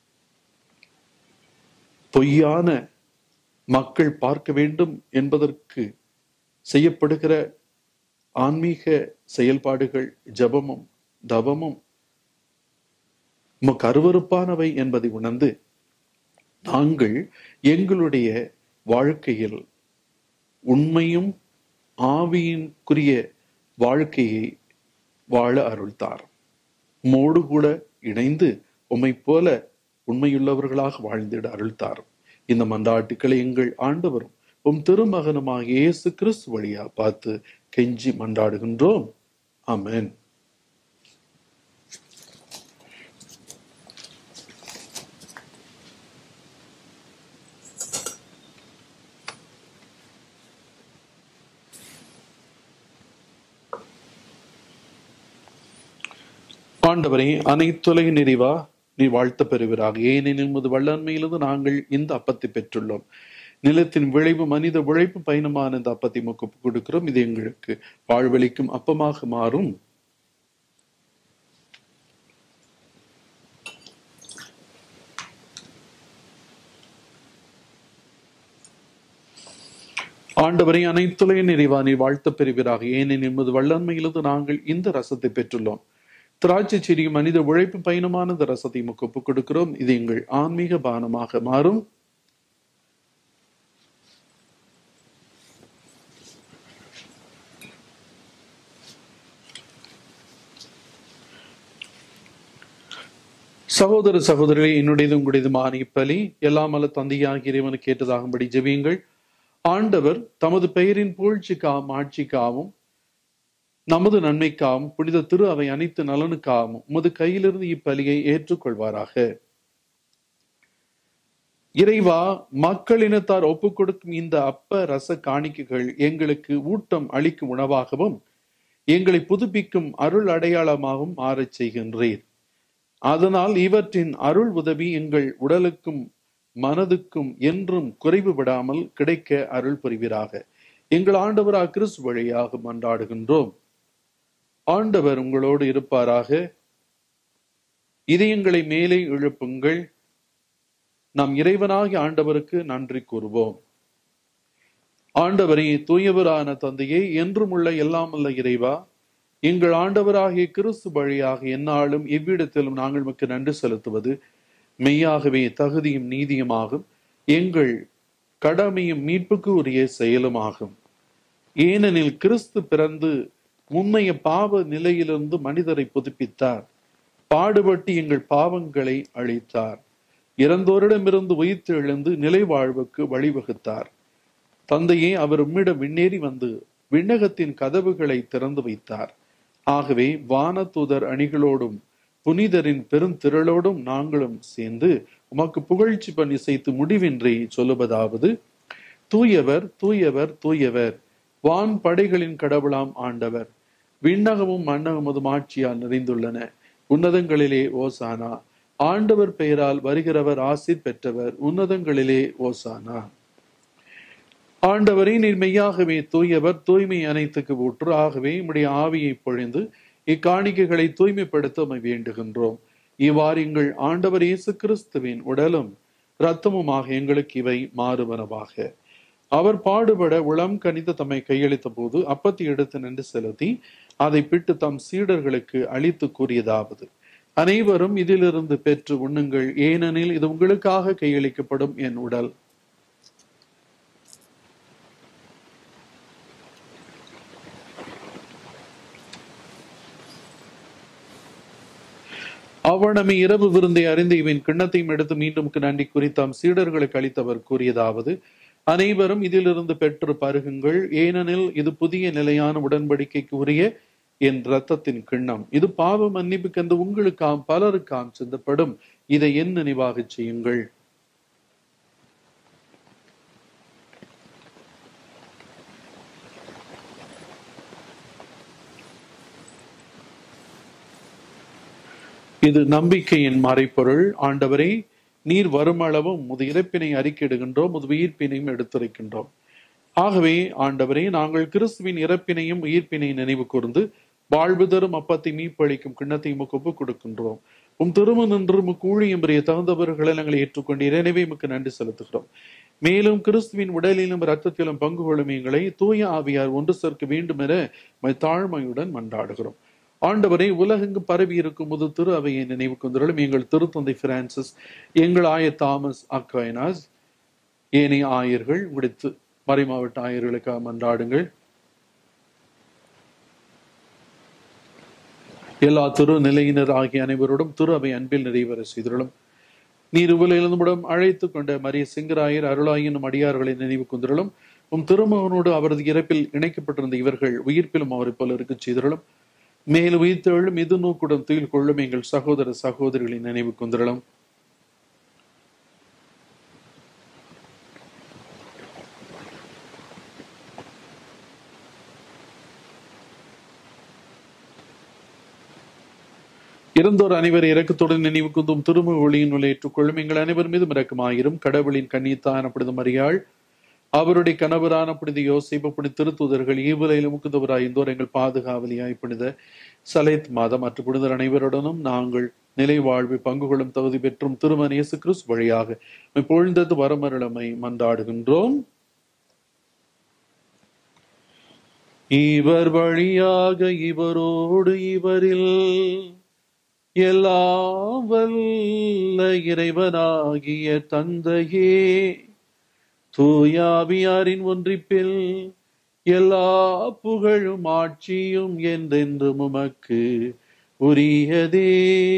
பொய்யான மக்கள் பார்க்க வேண்டும் என்பதற்கு செய்யப்படுகிற ஆன்மீக செயல்பாடுகள் ஜபமும் தவமும் உமக்கு அருவருப்பானவை என்பதை உணர்ந்து நாங்கள் எங்களுடைய வாழ்க்கையில் உண்மையும் ஆவியின்குரிய வாழ்க்கையை வாழ அருள்தார் உம்மோடு கூட இணைந்து உம்மை போல உண்மையுள்ளவர்களாக வாழ்ந்திட அருள்தார் இந்த மன்றாட்டுக்களை எங்கள் ஆண்டவரும் உம் திருமகனுமாக இயேசு கிறிஸ்து வழியா பார்த்து கெஞ்சி மன்றாடுகின்றோம் ஆமென் ஆண்டவரே அனைத்துலக நிறைவா நீ வாழ்த்த பெறுவீராக ஏனெனில் முது வல்லன்மையிலிருந்து நாங்கள் இந்த அப்பத்தை பெற்றுள்ளோம் நிலத்தின் விளைவு மனித உழைப்பு பயணமான இந்த அப்பத்தை முக்கு கொடுக்கிறோம் இது எங்களுக்கு வாழ்வளிக்கும் அப்பமாக மாறும் ஆண்டவரை அனைத்துலக நிறைவா நீ வாழ்த்த பெறுவீராக ஏனெனில் என்பது வல்லன்மையிலிருந்து நாங்கள் இந்த ரசத்தை பெற்றுள்ளோம் திராட்சை செடி மனித உழைப்பு பயணமான இந்த ரசத்தை முக்கு ஒப்புக் கொடுக்கிறோம் இது எங்கள் ஆன்மீக பானமாக மாறும் சகோதர சகோதரிகளே என்னுடையது உங்களுடையது மானிப்பலி எல்லாம் அல்ல தந்தையாகிய இறைவனுக்கு கேட்டதாகும்படி ஜெபியுங்கள் ஆண்டவர் தமது பெயரின் புகழ்ச்சிக்காகவும் ஆட்சிக்காகவும் நமது நன்மைக்காகவும் புனித திரு அவை அனைத்து நலனுக்காகவும் உமது கையிலிருந்து இப்பலியை ஏற்றுக்கொள்வாராக இறைவா மக்களினத்தார் ஒப்புக் கொடுக்கும் இந்த அப்ப ரச காணிக்கைகள் எங்களுக்கு ஊட்டம் அளிக்கும் உணவாகவும் எங்களை புதுப்பிக்கும் அருள் அடையாளமாகவும் மாறச் செய்கின்றீர் அதனால் இவற்றின் அருள் உதவி எங்கள் உடலுக்கும் மனதுக்கும் என்றும் குறைவு விடாமல் கிடைக்க அருள் புரிவீராக எங்கள் ஆண்டவரா கிறிஸ்து வழியாக மன்றாடுகின்றோம் ஆண்டவர் உங்களோடு இருப்பாராக இதயங்களை மேலே எழுப்புங்கள் நாம் இறைவனாகி ஆண்டவருக்கு நன்றி கூறுவோம் ஆண்டவரே தூயவரான தந்தையே என்றும் உள்ள எல்லாமல்ல இறைவா எங்கள் ஆண்டவராகிய கிறிஸ்து வழியாக எந்நாளும் எவ்விடத்திலும் நாங்கள் மிக்க நன்றி செலுத்துவது மெய்யாகவே தகுதியும் நீதியுமாகும் எங்கள் கடமையும் மீட்புக்கு உரிய செயலுமாகும் ஏனெனில் கிறிஸ்து பிறந்து முன்னைய பாவ நிலையிலிருந்து மனிதரை புதுப்பித்தார் பாடுபட்டு எங்கள் பாவங்களை அழித்தார் இறந்தோரிடமிருந்து உயிர்த்து எழுந்து நிலை வாழ்வுக்கு வழிவகுத்தார் தந்தையே அவர் உம்மிடம் விண்ணேறி வந்து விண்ணகத்தின் கதவுகளை திறந்து வைத்தார் ஆகவே வானதூதர் அணிகளோடும் புனிதரின் பெருந்திரளோடும் நாங்களும் சேர்ந்து உமக்கு புகழ்ச்சி பண்ணி செய்து முடிவின்றி சொல்லுவதாவது தூயவர் தூயவர் தூயவர் வான் படைகளின் கடவுளாம் ஆண்டவர் விண்ணகமும் மண்ணகமும் ஆட்சியால் நிறைந்துள்ளன உன்னதங்களிலே ஓசானா ஆண்டவர் பெயரால் வருகிறவர் ஆசிர் பெற்றவர் உன்னதங்களிலே ஓசானா ஆண்டவரே நீர் மெய்யாகவே தூயவர் தூய்மை அனைத்துக்கு ஊற்று ஆகவே உம்முடைய ஆவியை பொழிந்து இக்காணிக்கைகளை தூய்மைப்படுத்த உம்மை வேண்டுகின்றோம் இவ்வாறு எங்கள் ஆண்டவர் இயேசு கிறிஸ்துவின் உடலும் இரத்தமுமாக எங்களுக்கு இவை மாறுவனவாக அவர் பாடுபட உளம் கனிந்து தம்மை கையளித்த போது அப்பத்தை எடுத்து நின்று செலுத்தி அதை பிட்டு தம் சீடர்களுக்கு அளித்து கூறியதாவது அனைவரும் இதிலிருந்து பெற்று உண்ணுங்கள் ஏனெனில் இது உங்களுக்காக கையளிக்கப்படும் என் உடல் அவ்வளமே இரவு விருந்தை அறிந்து இவன் கிண்ணத்தையும் எடுத்து மீண்டும் நன்றி குறித்தாம் சீடர்களுக்கு அளித்தவர் கூறியதாவது அனைவரும் இதிலிருந்து பெற்று பருகுங்கள் ஏனெனில் இது புதிய நிலையான உடன்படிக்கைக்கு உரிய என் இரத்தத்தின் கிண்ணம் இது பாவ மன்னிப்புக்கென்று உங்களுக்காம் பலருக்காம் சிந்தப்படும் இதை என் நினைவாகச் செய்யுங்கள் இது நம்பிக்கையின் மறைப்பொருள் ஆண்டவரே நீர் வருமளவும் முது இறப்பினை அறிக்கையிடுகின்றோம் முது உயிர்ப்பினையும் எடுத்துரைக்கின்றோம் ஆகவே ஆண்டவரே நாங்கள் கிறிஸ்துவின் இறப்பினையும் உயிர்ப்பினை நினைவு கூர்ந்து வாழ்வு தரும் அப்பத்தை மீப்பளிக்கும் கிண்ணத்தை உமக்கு ஒப்புக் கொடுக்கின்றோம் உம் திரும நின்று முக்கூழியும் பெரிய தகுந்தவர்களை நாங்கள் ஏற்றுக்கொண்டீர் எனவே உமக்கு நன்றி செலுத்துகிறோம் மேலும் கிறிஸ்துவின் உடலிலும் இரத்தத்திலும் பங்கு கொள்ளும் எங்களை தூய ஆவியார் ஒன்று சேர்க்க வேண்டும் என உம்மை தாழ்மையுடன் மன்றாடுகிறோம் ஆண்டவரை உலகெங்கு பரவி இருக்கும் முது திரு அவையை நினைவு கொண்டிருளும் எங்கள் திருத்தந்தை பிரான்சிஸ் எங்கள் ஆயர் தாமஸ் அக்வைனாஸ் ஏனைய ஆயர்கள் முடித்து மறைமாவட்ட ஆயர்களுக்காக மன்றாடுங்கள் எல்லா திரு நிலையினர் ஆகிய அனைவரோடும் திரு அவை அன்பில் நிறைவேற செய்திருளும் நீர் உலகிலும் அழைத்து கொண்ட மரிய சிங்கராயர் அருளாயினும் அடியார்களை நினைவு கொண்டிருளும் உம் திருமகனோடு அவரது இறப்பில் இணைக்கப்பட்டிருந்த இவர்கள் உயிர்ப்பிலும் அவரை போல இருக்க செய்திருளும் மேலும் உயிர்த்தெழும் இது நோக்குடன் துயில் கொள்ளும் எங்கள் சகோதர சகோதரிகளின் நினைவு கொந்திரலும் இறந்தோர் அனைவர் இறக்கத்துடன் நினைவு குந்தும் திருமுக ஒளியின் உள்ள ஏற்றுக்கொள்ளும் எங்கள் அனைவர் மீதும் இரக்கமாயிரும் கடவுளின் கண்ணியத்தானப்படுதும் அறியாள் அவருடைய கணவரான புனித யோசிப்பு புனித திருத்துதர்கள் ஈவுலையிலும் முக்குந்தவராய் இந்தோர் எங்கள் பாதுகாவலியாய் புனித சலேத் மாதம் மற்ற புனிதர் அனைவருடனும் நாங்கள் நிலை வாழ்வை பங்கு கொள்ளும் தகுதி பெற்றும் திருமண இயேசு கிறிஸ்து வழியாக பொழுந்தது வரமருளமை மன்றாடுகின்றோம் இவர் வழியாக இவரோடு இவரில் எல்லாம் வல்ல இறைவனாகிய தந்தையே தூயாவியாரின் ஒன்றிப்பில் எல்லா புகழும் ஆட்சியும் என்றென்றும் உமக்கு உரியதே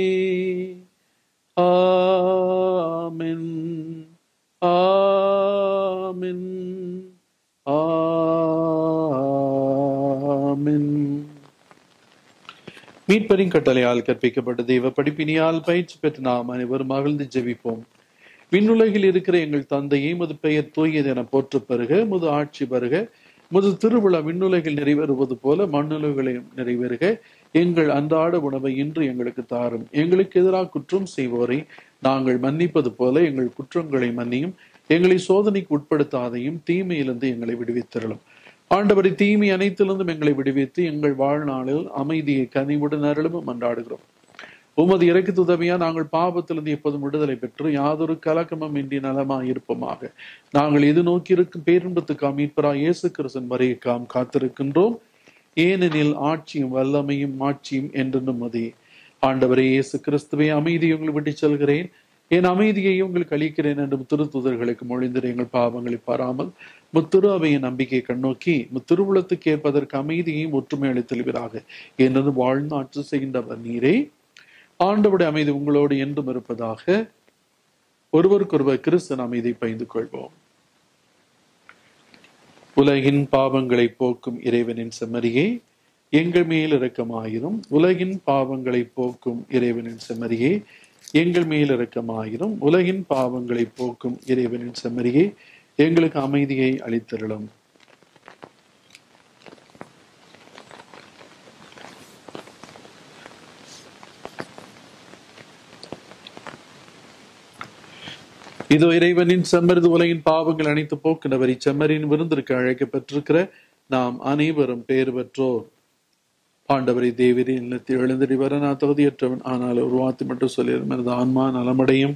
ஆமென் ஆமென் ஆமென் மீட்பரின் கட்டளையால் கற்பிக்கப்பட்ட தெய்வ படிப்பினியால் பயிற்சி பெற்ற நாம் அனைவரும் மகிழ்ந்து ஜெபிப்போம் விண்ணுலகில் இருக்கிற எங்கள் தந்தையை முது பெயர் தூயது என போற்ற பெறுக முது ஆட்சி பெறுக முது திருவிழா விண்ணுலகில் நிறைவேறுவது போல மண்ணுலகிலையும் நிறைவேறுக எங்கள் அன்றாட உணவை இன்று எங்களுக்கு தாரும் எங்களுக்கு எதிராக குற்றம் செய்வோரை நாங்கள் மன்னிப்பது போல எங்கள் குற்றங்களை மன்னியும் எங்களை சோதனைக்கு உட்படுத்தாதையும் தீமையிலிருந்து எங்களை விடுவித்தரலும் ஆண்டவரை தீமை அனைத்திலிருந்தும் எங்களை விடுவித்து எங்கள் வாழ்நாளில் அமைதியை கனிவுடன் அருளும் மன்றாடுகிறோம் உமது இறக்கத்து உதவியா நாங்கள் பாவத்திலிருந்து எப்போதும் விடுதலை பெற்று யாதொரு கலக்கமும் இன்றி நலமாய் இருப்போமாக நாங்கள் இது நோக்கி இருக்கும் பேரின்பத்துக்காம் மீட்பரா இயேசு கிறிஸ்தன் வரையக்காம் காத்திருக்கின்றோம் ஏனெனில் ஆட்சியும் வல்லமையும் ஆட்சியும் என்றென்றும் அதே ஆண்டவரே இயேசு கிறிஸ்துவை அமைதியை உங்களை விட்டு செல்கிறேன் என் அமைதியை உங்களுக்கு அளிக்கிறேன் என்று திருத்துதர்களுக்கு மொழிந்திரு எங்கள் பாவங்களை பாராமல் முத்திரு அவையின் நம்பிக்கை கண்ணோக்கி முத்திருவுளத்துக்கு ஏற்பதற்கு அமைதியையும் ஒற்றுமை அளித்தல்வீராக எனது வாழ்ந்து ஆட்சி செய்கின்றவர் நீரே ஆண்டவுடைய அமைதி உங்களோடு என்றும் இருப்பதாக ஒருவருக்கொருவர் கிறிஸ்தன் அமைதி பகிர்ந்து கொள்வோம் உலகின் பாவங்களை போக்கும் இறைவனின் செம்மறியே எங்கள் மேல் இரக்கமாயிரும் உலகின் பாவங்களை போக்கும் இறைவனின் செம்மறியே எங்கள் மேல் இரக்கமாயிரும் உலகின் பாவங்களை போக்கும் இறைவனின் செம்மறியே எங்களுக்கு அமைதியை அளித்தருளும் இதோ இறைவனின் செம்மருது உலகின் பாவங்கள் அனைத்து போக்கினவர் இச்செம்மரின் விருந்திற்கு அழைக்கப்பட்டிருக்கிற நாம் அனைவரும் பேர் பெற்றோர் ஆண்டவரை தேவிரி இல்லத்தில் எழுந்தடி வர நான் தகுதியற்றவன் ஆனால் ஒரு வார்த்தை மட்டும் சொல்லிடும் எனது ஆன்மா நலமடையும்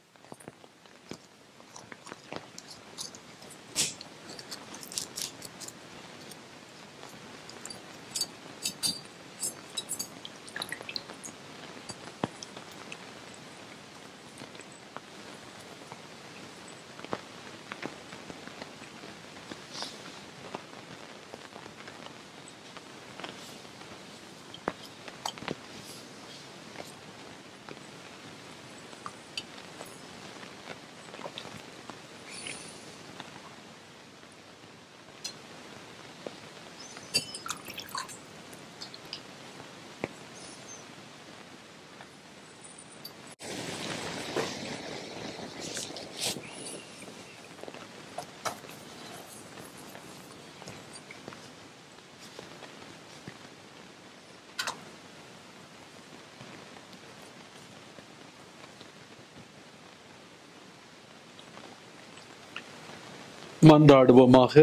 மன்றாடுவோமாக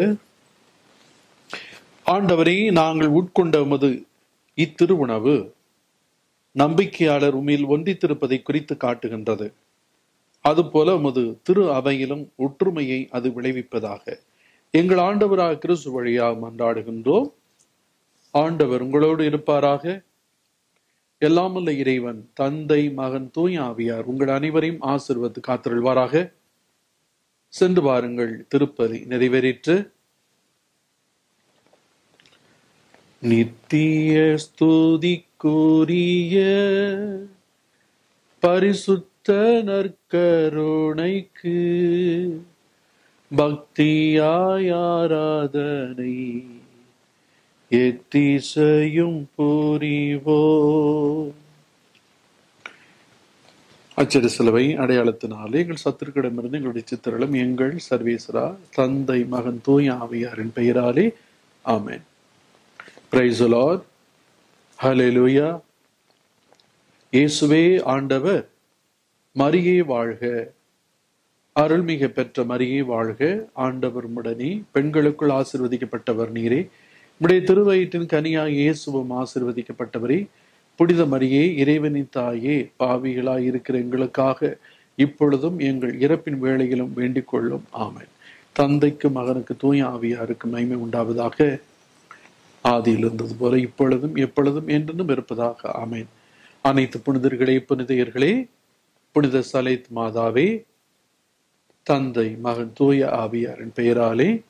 ஆண்டவரே நாங்கள் உட்கொண்ட உமது இத்திருவுணவு நம்பிக்கையாளர் உண்மையில் ஒன்றித்திருப்பதை குறித்து காட்டுகின்றது அதுபோல உமது திரு அவையிலும் ஒற்றுமையை அது விளைவிப்பதாக எங்கள் ஆண்டவராக கிறிஸ்து வழியாக மன்றாடுகின்றோம் ஆண்டவர் உங்களோடு இருப்பாராக எல்லாமல்ல இறைவன் தந்தை மகன் தூய் ஆவியார் உங்கள் அனைவரையும் ஆசிர்வது காத்திருள்வாராக சென்று வாருங்கள் திருப்பதி நிறைவேறிற்று நித்திய ஸ்துதிக்குரிய பரிசுத்த நற்கருணைக்கு பக்தியாய் ஆராதனை எத்திசையும் புரிவோ அச்சடி சிலுவை அடையாளத்தினாலே எங்கள் சத்துருக்கிடமிருந்து எங்களுடைய சித்திரளும் எங்கள் சர்வேஸ்வரா தந்தை மகன் தூய் ஆவியாரின் பெயராலே ஆமென் பிரைஸ் லார்ட் ஹalleluya இயேசுவே ஆண்டவர் மரியே வாழ்க அருள்மிக பெற்ற மரியே வாழ்க ஆண்டவர் முடனே பெண்களுக்குள் ஆசிர்வதிக்கப்பட்டவர் நீரே உடைய திருவயிற்றின் கனியாய் இயேசுவும் ஆசிர்வதிக்கப்பட்டவரே புனித மரியே இறைவனின் தாயே பாவிகளாய் இருக்கிற எங்களுக்காக இப்பொழுதும் எங்கள் இறப்பின் வேளையிலும் வேண்டிக் கொள்ளும் ஆமென் தந்தைக்கு மகனுக்கு தூய ஆவியாருக்கு மகிமை உண்டாவதாக ஆதியில் இருந்தது போல இப்பொழுதும் எப்பொழுதும் என்றென்றும் இருப்பதாக ஆமென் அனைத்து புனிதர்களே புனிதையர்களே புனித சலைத் மாதாவே தந்தை மகன் தூய ஆவியாரின் பெயராலே